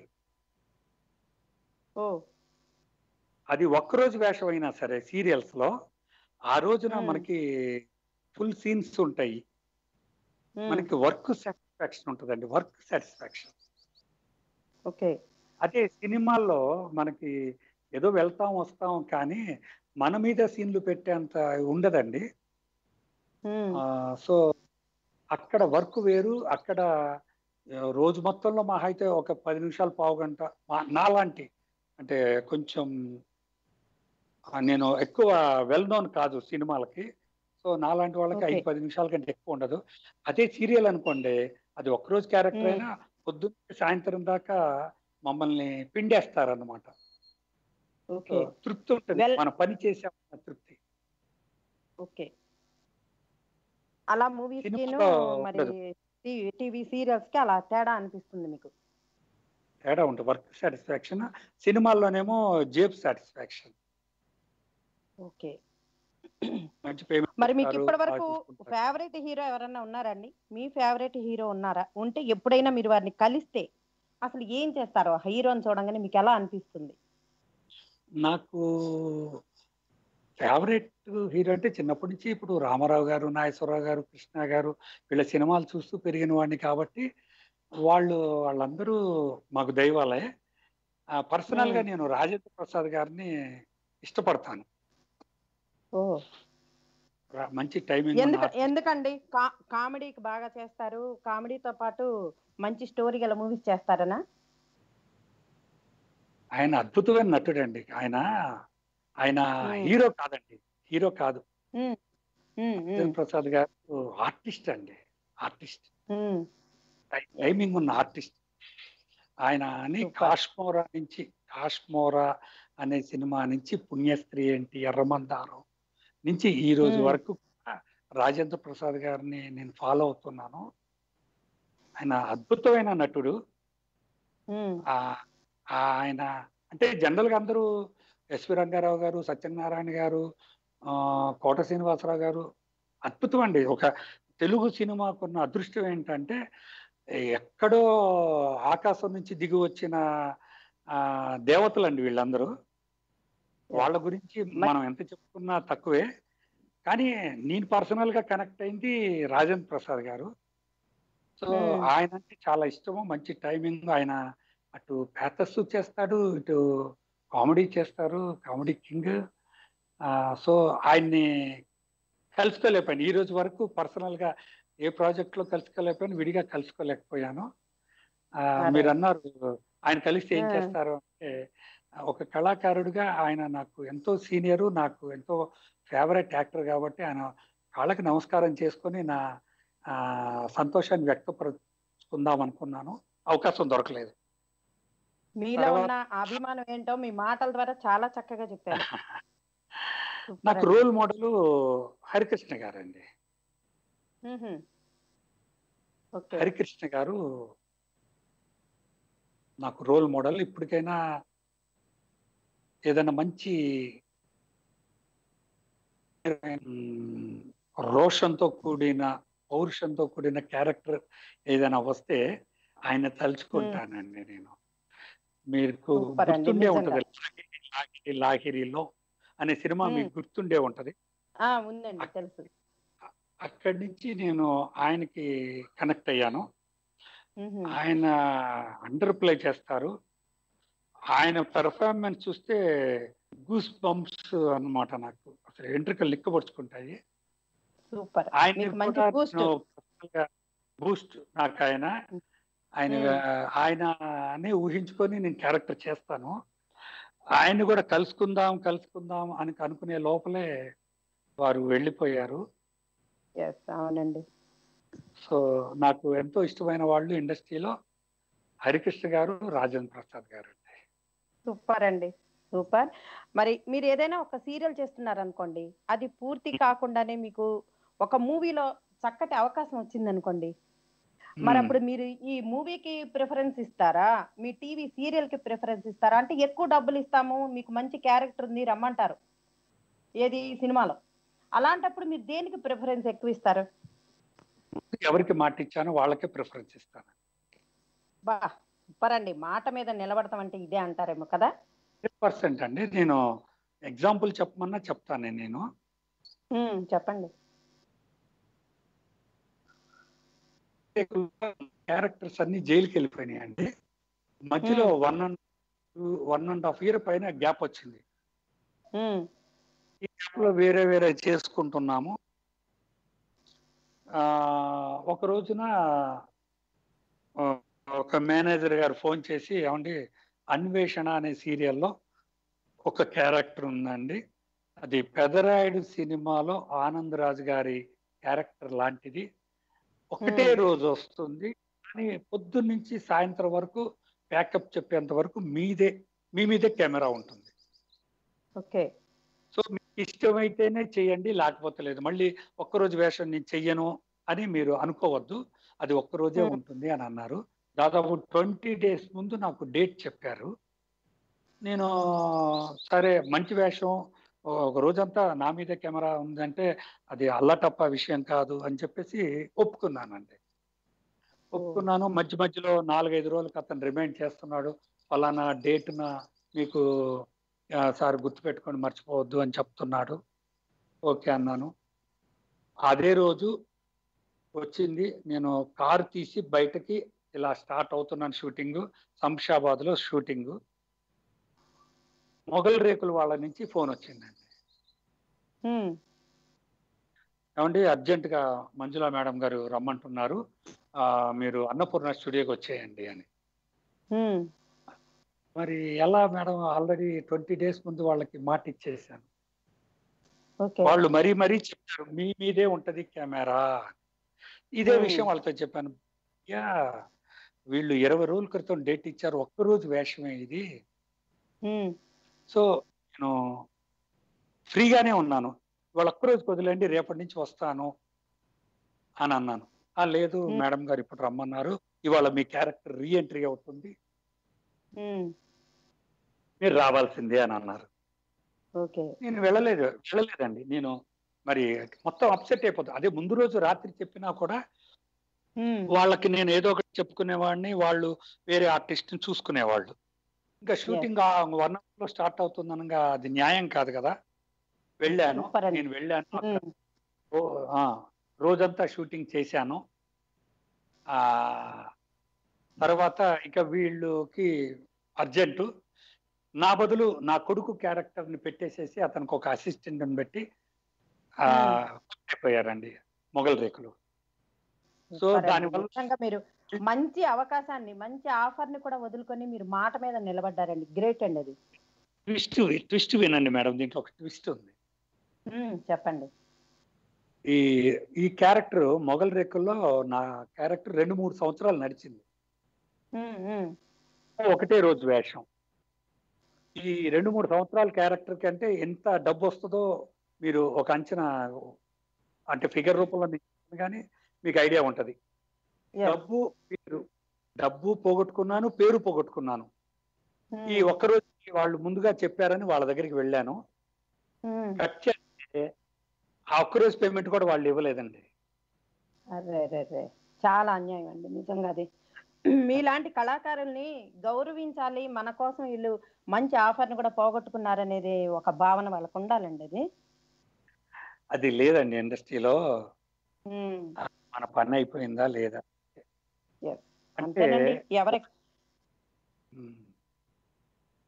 ఓ అది ఒక్కరోజు వేషం అయినా సరే సీరియల్స్ లో ఆ రోజున మ్మ్. మనకి ఫుల్ సీన్స్ ఉంటాయి మ్మ్. మనకి వర్క్ సాటిస్ఫాక్షన్ ఉంటుందండి వర్క్ సాటిస్ఫాక్షన్ ఓకే అదే సినిమాల్లో మనకి ఏదో వెళ్తాం వస్తాం కానీ మన మీద సీన్లు పెట్టేంత ఉండదండి మ్మ్. సో అక్కడ వర్క్ వేరు అక్కడ ఆ, రోజు మొత్తంలో మా అయితే ఒక పది నిమిషాలు పావు గంట మా- నాలాంటి అంటే కొంచెం ఆ, నేను ఎక్కువ వెల్ నోన్ కాదు సినిమాలకి సో నాలాంటి వాళ్ళకి Okay. ఐదు పది నిమిషాల కంటే ఎక్కువ ఉండదు అదే సీరియల్ అనుకోండి అది ఒక్కరోజు క్యారెక్టర్ Hmm. అయినా పొద్దున్న సాయంత్రం దాకా మమ్మల్ని పిండేస్తారన్నమాట సో ఓకే తృప్తి ఉంటుంది Well- మన పని చేసామన్న తృప్తి ఓకే అలా మూవీస్ కిను సినిమాలో మరి ఉండదు. టీవీ సీరియల్స్ కి అలా తేడా అనిపిస్తుంది మీకు తేడా ఉంటుంది వర్క్ సాటిస్ఫాక్షన్ సినిమాల్లోనేమో జేబ్ సాటిస్ఫాక్షన్ ఓకే మంచి పేమెంట్ మరి మీకు ఇప్పటి వరకు ఫేవరెట్ హీరో ఎవరన్నా ఉన్నారండి మీ ఫేవరెట్ హీరో ఉన్నారా ఉంటే ఎప్పుడైనా మీరు వారిని కలిస్తే అసలు ఏం చేస్తారు ఆ హీరోని చూడంగానే మీకు ఎలా అనిపిస్తుంది నాకు ఫేవరెట్ హీరో అంటే చిన్నప్పటి నుంచి ఇప్పుడు రామారావు గారు నాగేశ్వరరావు గారు కృష్ణ గారు వీళ్ళ సినిమాలు చూస్తూ పెరిగిన వాడిని కాబట్టి వాళ్ళు వాళ్ళందరూ మాకు దైవాలే పర్సనల్ గా Hmm. నేను రాజేంద్ర ప్రసాద్ గారిని ఇష్టపడతాను ఓ రా- మంచి టైమింగ్ ఎందుకు ఎందుకండి కా- కామెడీకి బాగా చేస్తారు కామెడీతో పాటు మంచి స్టోరీ గల మూవీస్ చేస్తారనా ఆయన అద్భుతమైన నటుడు అండి ఆయన ఆయన Hmm. హీరో కాదండి హీరో కాదు ఉమ్, ఉమ్, ఉమ్, రాజేంద్ర ప్రసాద్ గారు ఆర్టిస్ట్ అండి ఆర్టిస్ట్ ఉమ్. టైమింగ్ ఉన్న ఆర్టిస్ట్ ఆయన అని Super. కాశ్మోరా నుంచి కాశ్మోరా అనే సినిమా నుంచి పుణ్యస్త్రీ ఏంటి ఎర్రమందారం నుంచి ఈ రోజు Hmm. వరకు కూడా రాజేంద్ర ప్రసాద్ గారిని నేను ఫాలో అవుతున్నాను ఆయన అద్భుతమైన నటుడు ఉమ్, ఆ ఆ ఆయన అంటే జనరల్ గా అందరూ ఎస్వి రంగారావు గారు సత్యనారాయణ గారు ఆ, కోట శ్రీనివాసరావు గారు అద్భుతం అండి ఒక తెలుగు సినిమాకున్న అదృష్టం ఏంటంటే ఎక్కడో ఆకాశం నుంచి దిగి వచ్చిన ఆ దేవతలండి వీళ్ళందరూ వాళ్ళ గురించి మనం ఎంత చెప్పుకున్నా తక్కువే కానీ నేను పర్సనల్ గా కనెక్ట్ అయింది రాజేంద్ర ప్రసాద్ గారు సో Hmm. ఆయన అంటే చాలా ఇష్టము మంచి టైమింగ్ ఆయన అటు ప్యాథస్ చేస్తాడు ఇటు కామెడీ చేస్తారు కామెడీ కింగ్ సో ఆయన్ని కలుసుకోలేకపోయాను ఈ రోజు వరకు పర్సనల్ గా ఏ ప్రాజెక్ట్ లో కలుసుకోలేకపోయాను విడిగా కలుసుకోలేకపోయాను ఆ, అరే. మీరు అన్నారు ఆయన కలిస్తే ఏం ఆ. చేస్తారు అంటే ఒక కళాకారుడిగా ఆయన నాకు ఎంతో సీనియరు నాకు ఎంతో ఫేవరెట్ యాక్టర్ కాబట్టి ఆయన కాళ్ళకి నమస్కారం చేసుకొని నా ఆ, సంతోషాన్ని వ్యక్తపరుచుకుందాం అనుకున్నాను అవకాశం దొరకలేదు మీలో తర్వాత- ఉన్న అభిమానం ఏంటో మీ మాటల ద్వారా చాలా చక్కగా చెప్పారు Super నాకు అండి. రోల్ మోడల్ హరికృష్ణ గారండి మ్హూ. ఓకే హరికృష్ణ గారు నాకు రోల్ మోడల్ ఇప్పటికైనా ఏదైనా మంచి మ్, రోషంతో కూడిన పౌరుషంతో కూడిన క్యారెక్టర్ ఏదైనా వస్తే ఆయన తలుచుకుంటానండి నేను మీకు Super అండి, గుర్తుండే నిజంగా. ఉంటది లాహిరి, లాహిరి లాహిరిలో అనే సినిమా మీకు మ్. గుర్తుండే ఉంటది ఆ ఉందండి తెలుసు అక్కడి నుంచి నేను ఆయనకి కనెక్ట్ అయ్యాను మ్హూ. ఆయన అండర్ ప్లే చేస్తారు ఆయన పెర్ఫార్మెన్స్ చూస్తే గూస్ బంప్స్ అన్నమాట నాకు అసలు ఎంట్రికలు లిక్కపరుచుకుంటాయి సూపర్ ఆయన మీకు మంచి boost. బూస్ట్ నాకు ఆయన ఆయన Hmm. ఆయన అని ఊహించుకొని నేను క్యారెక్టర్ చేస్తాను ఆయన్ని కూడా కలుసుకుందాం కలుసుకుందాం అని అనుకునే లోపలే వారు వెళ్ళిపోయారు ఎస్ అవునండి సో నాకు ఎంతో ఇష్టమైన వాళ్ళు ఇండస్ట్రీలో హరికృష్ణ గారు రాజేంద్ర ప్రసాద్ గారు అండి సూపర్ అండి సూపర్ మరి మీరు ఏదైనా ఒక సీరియల్ చేస్తున్నారు అనుకోండి అది పూర్తి కాకుండానే మీకు ఒక మూవీలో చక్కటి అవకాశం వచ్చింది అనుకోండి మరి అప్పుడు మీరు ఈ మూవీకి ప్రిఫరెన్స్ ఇస్తారా మీ టీవీ సీరియల్ కి ప్రిఫరెన్స్ ఇస్తారా అంటే ఎక్కువ డబ్బులు ఇస్తాము మీకు మంచి క్యారెక్టర్ ఉంది రమ్మంటారు ఏది ఈ సినిమాలో అలాంటప్పుడు మీరు దేనికి ప్రిఫరెన్స్ ఎక్కువ ఇస్తారు ఎవరికి మాట ఇచ్చానో వాళ్ళకే ప్రిఫరెన్స్ ఇస్తాను బా సూపర్ అండి మాట మీద నిలబడతాం అంటే ఇదే అంటారేమో కదా పర్సెంట్ అండి నేను ఎగ్జాంపుల్ చెప్పమన్నా చెప్తాను నేను ఉమ్, చెప్పండి క్యారెక్టర్స్ అన్ని జైలుకి వెళ్ళిపోయినాయి అండి మధ్యలో one and one and half year పైన గ్యాప్ వచ్చింది ఉమ్, ఈ గ్యాప్ లో వేరే వేరే చేసుకుంటున్నాము ఆ, ఒక రోజున ఆ, ఒక మేనేజర్ గారు ఫోన్ చేసి ఏమండి అన్వేషణ అనే సీరియల్లో ఒక క్యారెక్టర్ ఉందండి అది పెదరాయుడు సినిమాలో ఆనంద్ రాజు గారి క్యారెక్టర్ లాంటిది ఒకటే Hmm. రోజు వస్తుంది కానీ పొద్దున్న నుంచి సాయంత్రం వరకు ప్యాకప్ చెప్పేంత వరకు మీదే మీ మీదే కెమెరా ఉంటుంది ఓకే సో మీకు ఇష్టమైతేనే చేయండి లేకపోతే లేదు మళ్ళీ ఒక్కరోజు వేషం నేను చెయ్యను అని మీరు అనుకోవద్దు అది ఒక్కరోజే Hmm. ఉంటుంది అని అన్నారు దాదాపు ట్వంటీ డేస్ ముందు నాకు డేట్ చెప్పారు నేను సరే మంచి వేషం ఒక రోజంతా నా మీద కెమెరా ఉందంటే అది అల్లటప్ప విషయం కాదు అని చెప్పేసి ఒప్పుకున్నానండి ఒప్పుకున్నాను మధ్య మధ్యలో నాలుగైదు రోజులకు అతను రిమైండ్ చేస్తున్నాడు ఫలానా డేట్న మీకు ఆ, సార్ గుర్తుపెట్టుకొని మర్చిపోవద్దు అని చెప్తున్నాడు ఓకే అన్నాను అదే రోజు వచ్చింది నేను కారు తీసి బయటకి ఇలా స్టార్ట్ అవుతున్నాను షూటింగ్ శంషాబాద్ లో షూటింగ్ మొగల్ రేకుల వాళ్ళ నుంచి ఫోన్ వచ్చిందండి ఉమ్, ఏమండి అర్జెంట్ గా మంజులా మేడం గారు రమ్మంటున్నారు ఆ, మీరు అన్నపూర్ణ స్టూడియోకి వచ్చేయండి అని ఉమ్, మరి ఎలా మేడం ఆల్రెడీ ట్వంటీ డేస్ ముందు వాళ్ళకి మాట ఇచ్చేసాను ఓకే వాళ్ళు మరీ మరీ చెప్తారు మీ మీదే ఉంటది కెమెరా ఇదే Hmm. విషయం వాళ్ళతో చెప్పాను యా వీళ్ళు ఇరవై రోజుల క్రితం డేట్ ఇచ్చారు ఒక్క రోజు వేషమే ఇది ఉమ్, సో నేను ఫ్రీగానే ఉన్నాను ఇవాళ ఒక్క రోజు వదిలేండి రేపటి నుంచి వస్తాను అని అన్నాను ఆ లేదు Hmm. మేడం గారు ఇప్పుడు రమ్మన్నారు ఇవాళ మీ క్యారెక్టర్ రీఎంట్రీ అవుతుంది ఉమ్, మీరు రావాల్సిందే అని అన్నారు ఓకే నేను వెళ్ళలేదు వెళ్ళలేదండి నేను మరి మొత్తం అప్సెట్ అయిపోతుంది అదే ముందు రోజు రాత్రి చెప్పినా కూడా ఉమ్, వాళ్ళకి నేను ఏదో ఒకటి చెప్పుకునేవాడిని వాళ్ళు వేరే ఆర్టిస్ట్ ని చూసుకునేవాళ్ళు ఇంకా షూటింగ్ వన్ అవర్ లో స్టార్ట్ అవుతుందనగా అది న్యాయం కాదు కదా వెళ్ళాను Super అండి. నేను వెళ్ళాను అక్కడ ఉమ్, ఓ- ఆ, రోజంతా షూటింగ్ చేశాను ఆ తర్వాత ఇక వీళ్ళకి అర్జెంటు నా బదులు నా కొడుకు క్యారెక్టర్ ని పెట్టేసేసి అతనికి ఒక అసిస్టెంట్ ని పెట్టి ఆ, అయిపోయారండి మొగల్ రేకులు సో సూపర్ అండి. దానివల్ల నిజంగా మీరు మంచి అవకాశాన్ని మంచి ఆఫర్ ని కూడా వదులుకొని మీరు మాట మీద నిలబడ్డారండి గ్రేట్ అండి అది ట్విస్ట్ ట్విస్ట్ వినండి మేడం దీంట్లో ఒక ట్విస్ట్ ఉంది ఉమ్, చెప్పండి ఈ ఈ క్యారెక్టర్ మొగల్ రేకుల్లో నా క్యారెక్టర్ రెండు మూడు సంవత్సరాలు నడిచింది ఉమ్, ఉమ్, ఒకటే రోజు వేషం ఈ రెండు మూడు సంవత్సరాల క్యారెక్టర్ కంటే ఎంత డబ్బు వస్తుందో మీరు ఒక అంచనా అంటే ఫిగర్ రూపంలో మీకు కానీ మీకు ఐడియా ఉంటది yes. డబ్బు పేరు డబ్బు పోగొట్టుకున్నాను పేరు పోగొట్టుకున్నాను ఉమ్, ఈ ఒక్క రోజు వాళ్ళు ముందుగా చెప్పారని వాళ్ళ దగ్గరికి వెళ్ళాను ఉమ్, కట్ చేస్తే ఆ ఒక్క రోజు పేమెంట్ కూడా వాళ్ళు ఇవ్వలేదండి అరే అరే అరే చాలా అన్యాయం అండి నిజంగా అది మీలాంటి కళాకారుల్ని గౌరవించాలి మన కోసం వీళ్ళు మంచి ఆఫర్ ని కూడా పోగొట్టుకున్నారనేది ఒక భావన వాళ్ళకు ఉండాలండి అది అది లేదండి ఇండస్ట్రీలో ఉమ్, మన పని అయిపోయిందా లేదా Yes. అంటే అంతేనండి ఎవరి ఉమ్,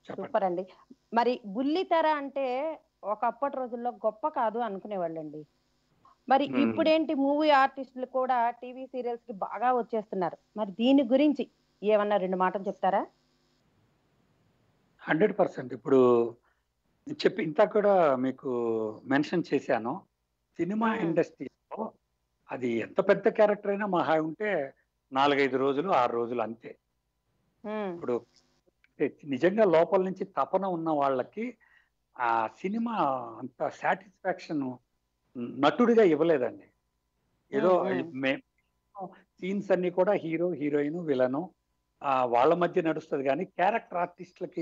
చెప్పండి సూపర్ అండి మరి బుల్లితెర అంటే ఒకప్పటి రోజుల్లో గొప్ప కాదు అనుకునేవాళ్ళండి మరి మ్మ్. ఇప్పుడేంటి మూవీ ఆర్టిస్టులు కూడా టీవీ సీరియల్స్ కి బాగా వచ్చేస్తున్నారు మరి దీని గురించి ఏమన్నా రెండు మాటలు చెప్తారా హండ్రెడ్ పర్సెంట్ ఇప్పుడు చెప్పి ఇంత కూడా మీకు మెన్షన్ చేశాను సినిమా మ్మ్. ఇండస్ట్రీలో అది ఎంత పెద్ద క్యారెక్టర్ అయినా మహా ఉంటే నాలుగైదు రోజులు ఆరు రోజులు అంతే మ్మ్. ఇప్పుడు నిజంగా లోపల నుంచి తపన ఉన్న వాళ్ళకి ఆ సినిమా అంత సాటిస్ఫాక్షన్ నటుడిగా ఇవ్వలేదండి ఏదో మ్మ్, సీన్స్ అన్ని కూడా హీరో హీరోయిన్ విలను ఆ వాళ్ళ మధ్య నడుస్తుంది కానీ క్యారెక్టర్ ఆర్టిస్టులకి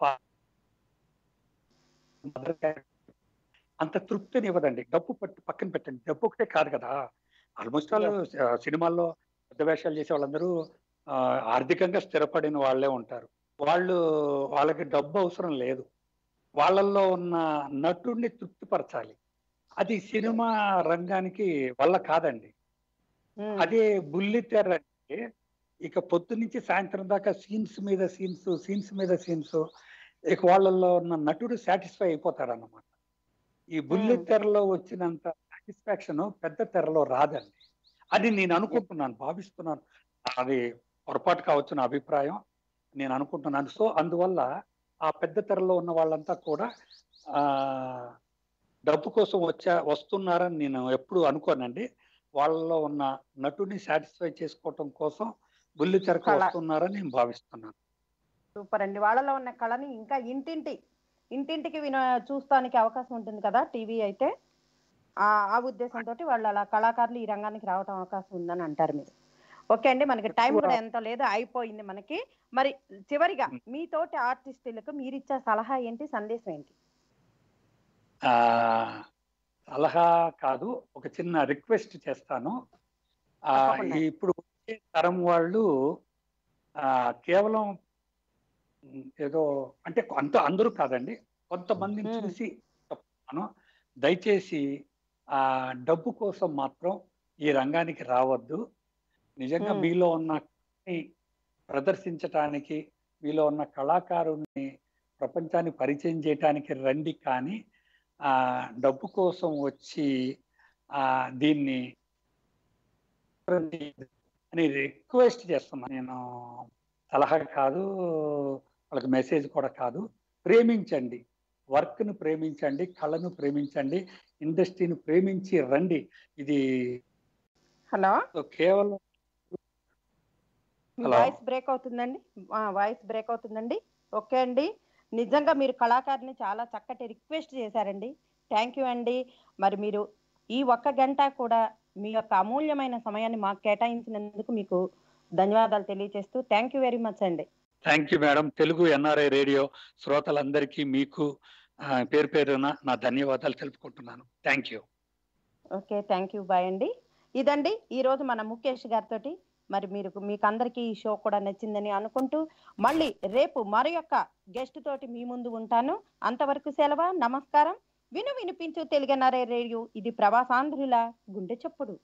అంత తృప్తిని ఇవ్వదండి డబ్బు పట్టు పక్కన పెట్టండి డబ్బు ఒకటే కాదు కదా ఆల్మోస్ట్ వాళ్ళు సినిమాల్లో పెద్ద వేషాలు చేసే వాళ్ళందరూ ఆ, ఆర్థికంగా స్థిరపడిన వాళ్ళే ఉంటారు వాళ్ళు వాళ్ళకి డబ్బు అవసరం లేదు వాళ్ళల్లో ఉన్న నటుడిని తృప్తిపరచాలి అది సినిమా రంగానికి వల్ల కాదండి మ్మ్. అదే బుల్లితెర అంటే ఇక పొద్దు నుంచి సాయంత్రం దాకా సీన్స్ మీద సీన్స్ సీన్స్ మీద సీన్స్ ఇక వాళ్ళల్లో ఉన్న నటుడు సాటిస్ఫై అయిపోతాడు అన్నమాట ఈ బుల్లి మ్మ్. తెరలో వచ్చినంత సాటిస్ఫాక్షన్ పెద్ద తెరలో రాదండి అది నేను అనుకుంటున్నాను భావిస్తున్నాను అది పొరపాటు కావచ్చు నా అభిప్రాయం నేను అనుకుంటున్నాను సో అందువల్ల ఆ పెద్ద తెరలో ఉన్న వాళ్ళంతా కూడా ఆ డబ్బు కోసం వచ్చా వస్తున్నారని నేను ఎప్పుడు అనుకోనండి వాళ్ళలో ఉన్న నటుని సాటిస్ఫై చేసుకోవటం కోసం బుల్లి తెరకు కళ. వస్తున్నారని నేను భావిస్తున్నాను సూపర్ అండి వాళ్ళలో ఉన్న కళని ఇంకా ఇంటింటి ఇంటింటికి విన చూస్తానికి అవకాశం ఉంటుంది కదా టీవీ అయితే ఆ ఆ ఉద్దేశంతో వాళ్ళు అలా కళాకారులు ఈ రంగానికి రావడం అవకాశం ఉందని అంటారు మీరు ఓకే అండి మనకి టైం కూడా ఎంత లేదు అయిపోయింది మనకి మరి చివరిగా మీతోటి ఆర్టిస్టులకు మీరిచ్చే సలహా ఏంటి సందేశం ఏంటి ఆ సలహా కాదు ఒక చిన్న రిక్వెస్ట్ చేస్తాను ఆ తప్పకుండా. ఈ ఇప్పుడు వచ్చే తరం వాళ్ళు ఆ కేవలం ఉమ్, ఏదో అంటే అంత అందరూ కాదండి కొంతమందిని మ్మ్. చూసి చెప్తాను దయచేసి ఆ డబ్బు కోసం మాత్రం ఈ రంగానికి రావద్దు నిజంగా మ్మ్. మీలో ఉన్న కళని ప్రదర్శించటానికి మీలో ఉన్న కళాకారుణ్ణి ప్రపంచాన్ని పరిచయం చేయటానికి రండి కానీ ఆ డబ్బు కోసం వచ్చి ఆ దీన్ని అని రిక్వెస్ట్ చేస్తున్నాను నేను సలహా కాదు వాళ్ళకి మెసేజ్ కూడా కాదు ప్రేమించండి వర్క్ను ప్రేమించండి కళను ప్రేమించండి ఇండస్ట్రీని ప్రేమించి రండి ఇది హలో కేవలం మీ Hello. వాయిస్ బ్రేక్ అవుతుందండి వాయిస్ బ్రేక్ అవుతుందండి ఓకే అండి నిజంగా మీరు కళాకారుని చాలా చక్కటి రిక్వెస్ట్ చేశారండి థ్యాంక్ యూ అండి మరి మీరు ఈ ఒక్క గంట కూడా మీ యొక్క అమూల్యమైన సమయాన్ని మాకు కేటాయించినందుకు మీకు ధన్యవాదాలు తెలియజేస్తూ థ్యాంక్ యూ వెరీ మచ్ అండి thank you madam Telugu NRI radio శ్రోతలందరికీ మీకు ఆ, పేరు పేరున నా ధన్యవాదాలు తెలుపుకుంటున్నాను thank you okay thank you bye అండి ఇదండి ఈ రోజు మన ముఖేష్ గారితోటి మరి మీరు మీకు అందరికీ ఈ షో కూడా నచ్చిందని అనుకుంటూ మళ్ళీ రేపు మరి యొక్క గెస్ట్ తోటి మీ ముందు ఉంటాను అంతవరకు సెలవు నమస్కారం విను వినిపించు తెలుగనరే రేడియో ఇది ప్రవాసాంధ్రుల గుండె చప్పుడు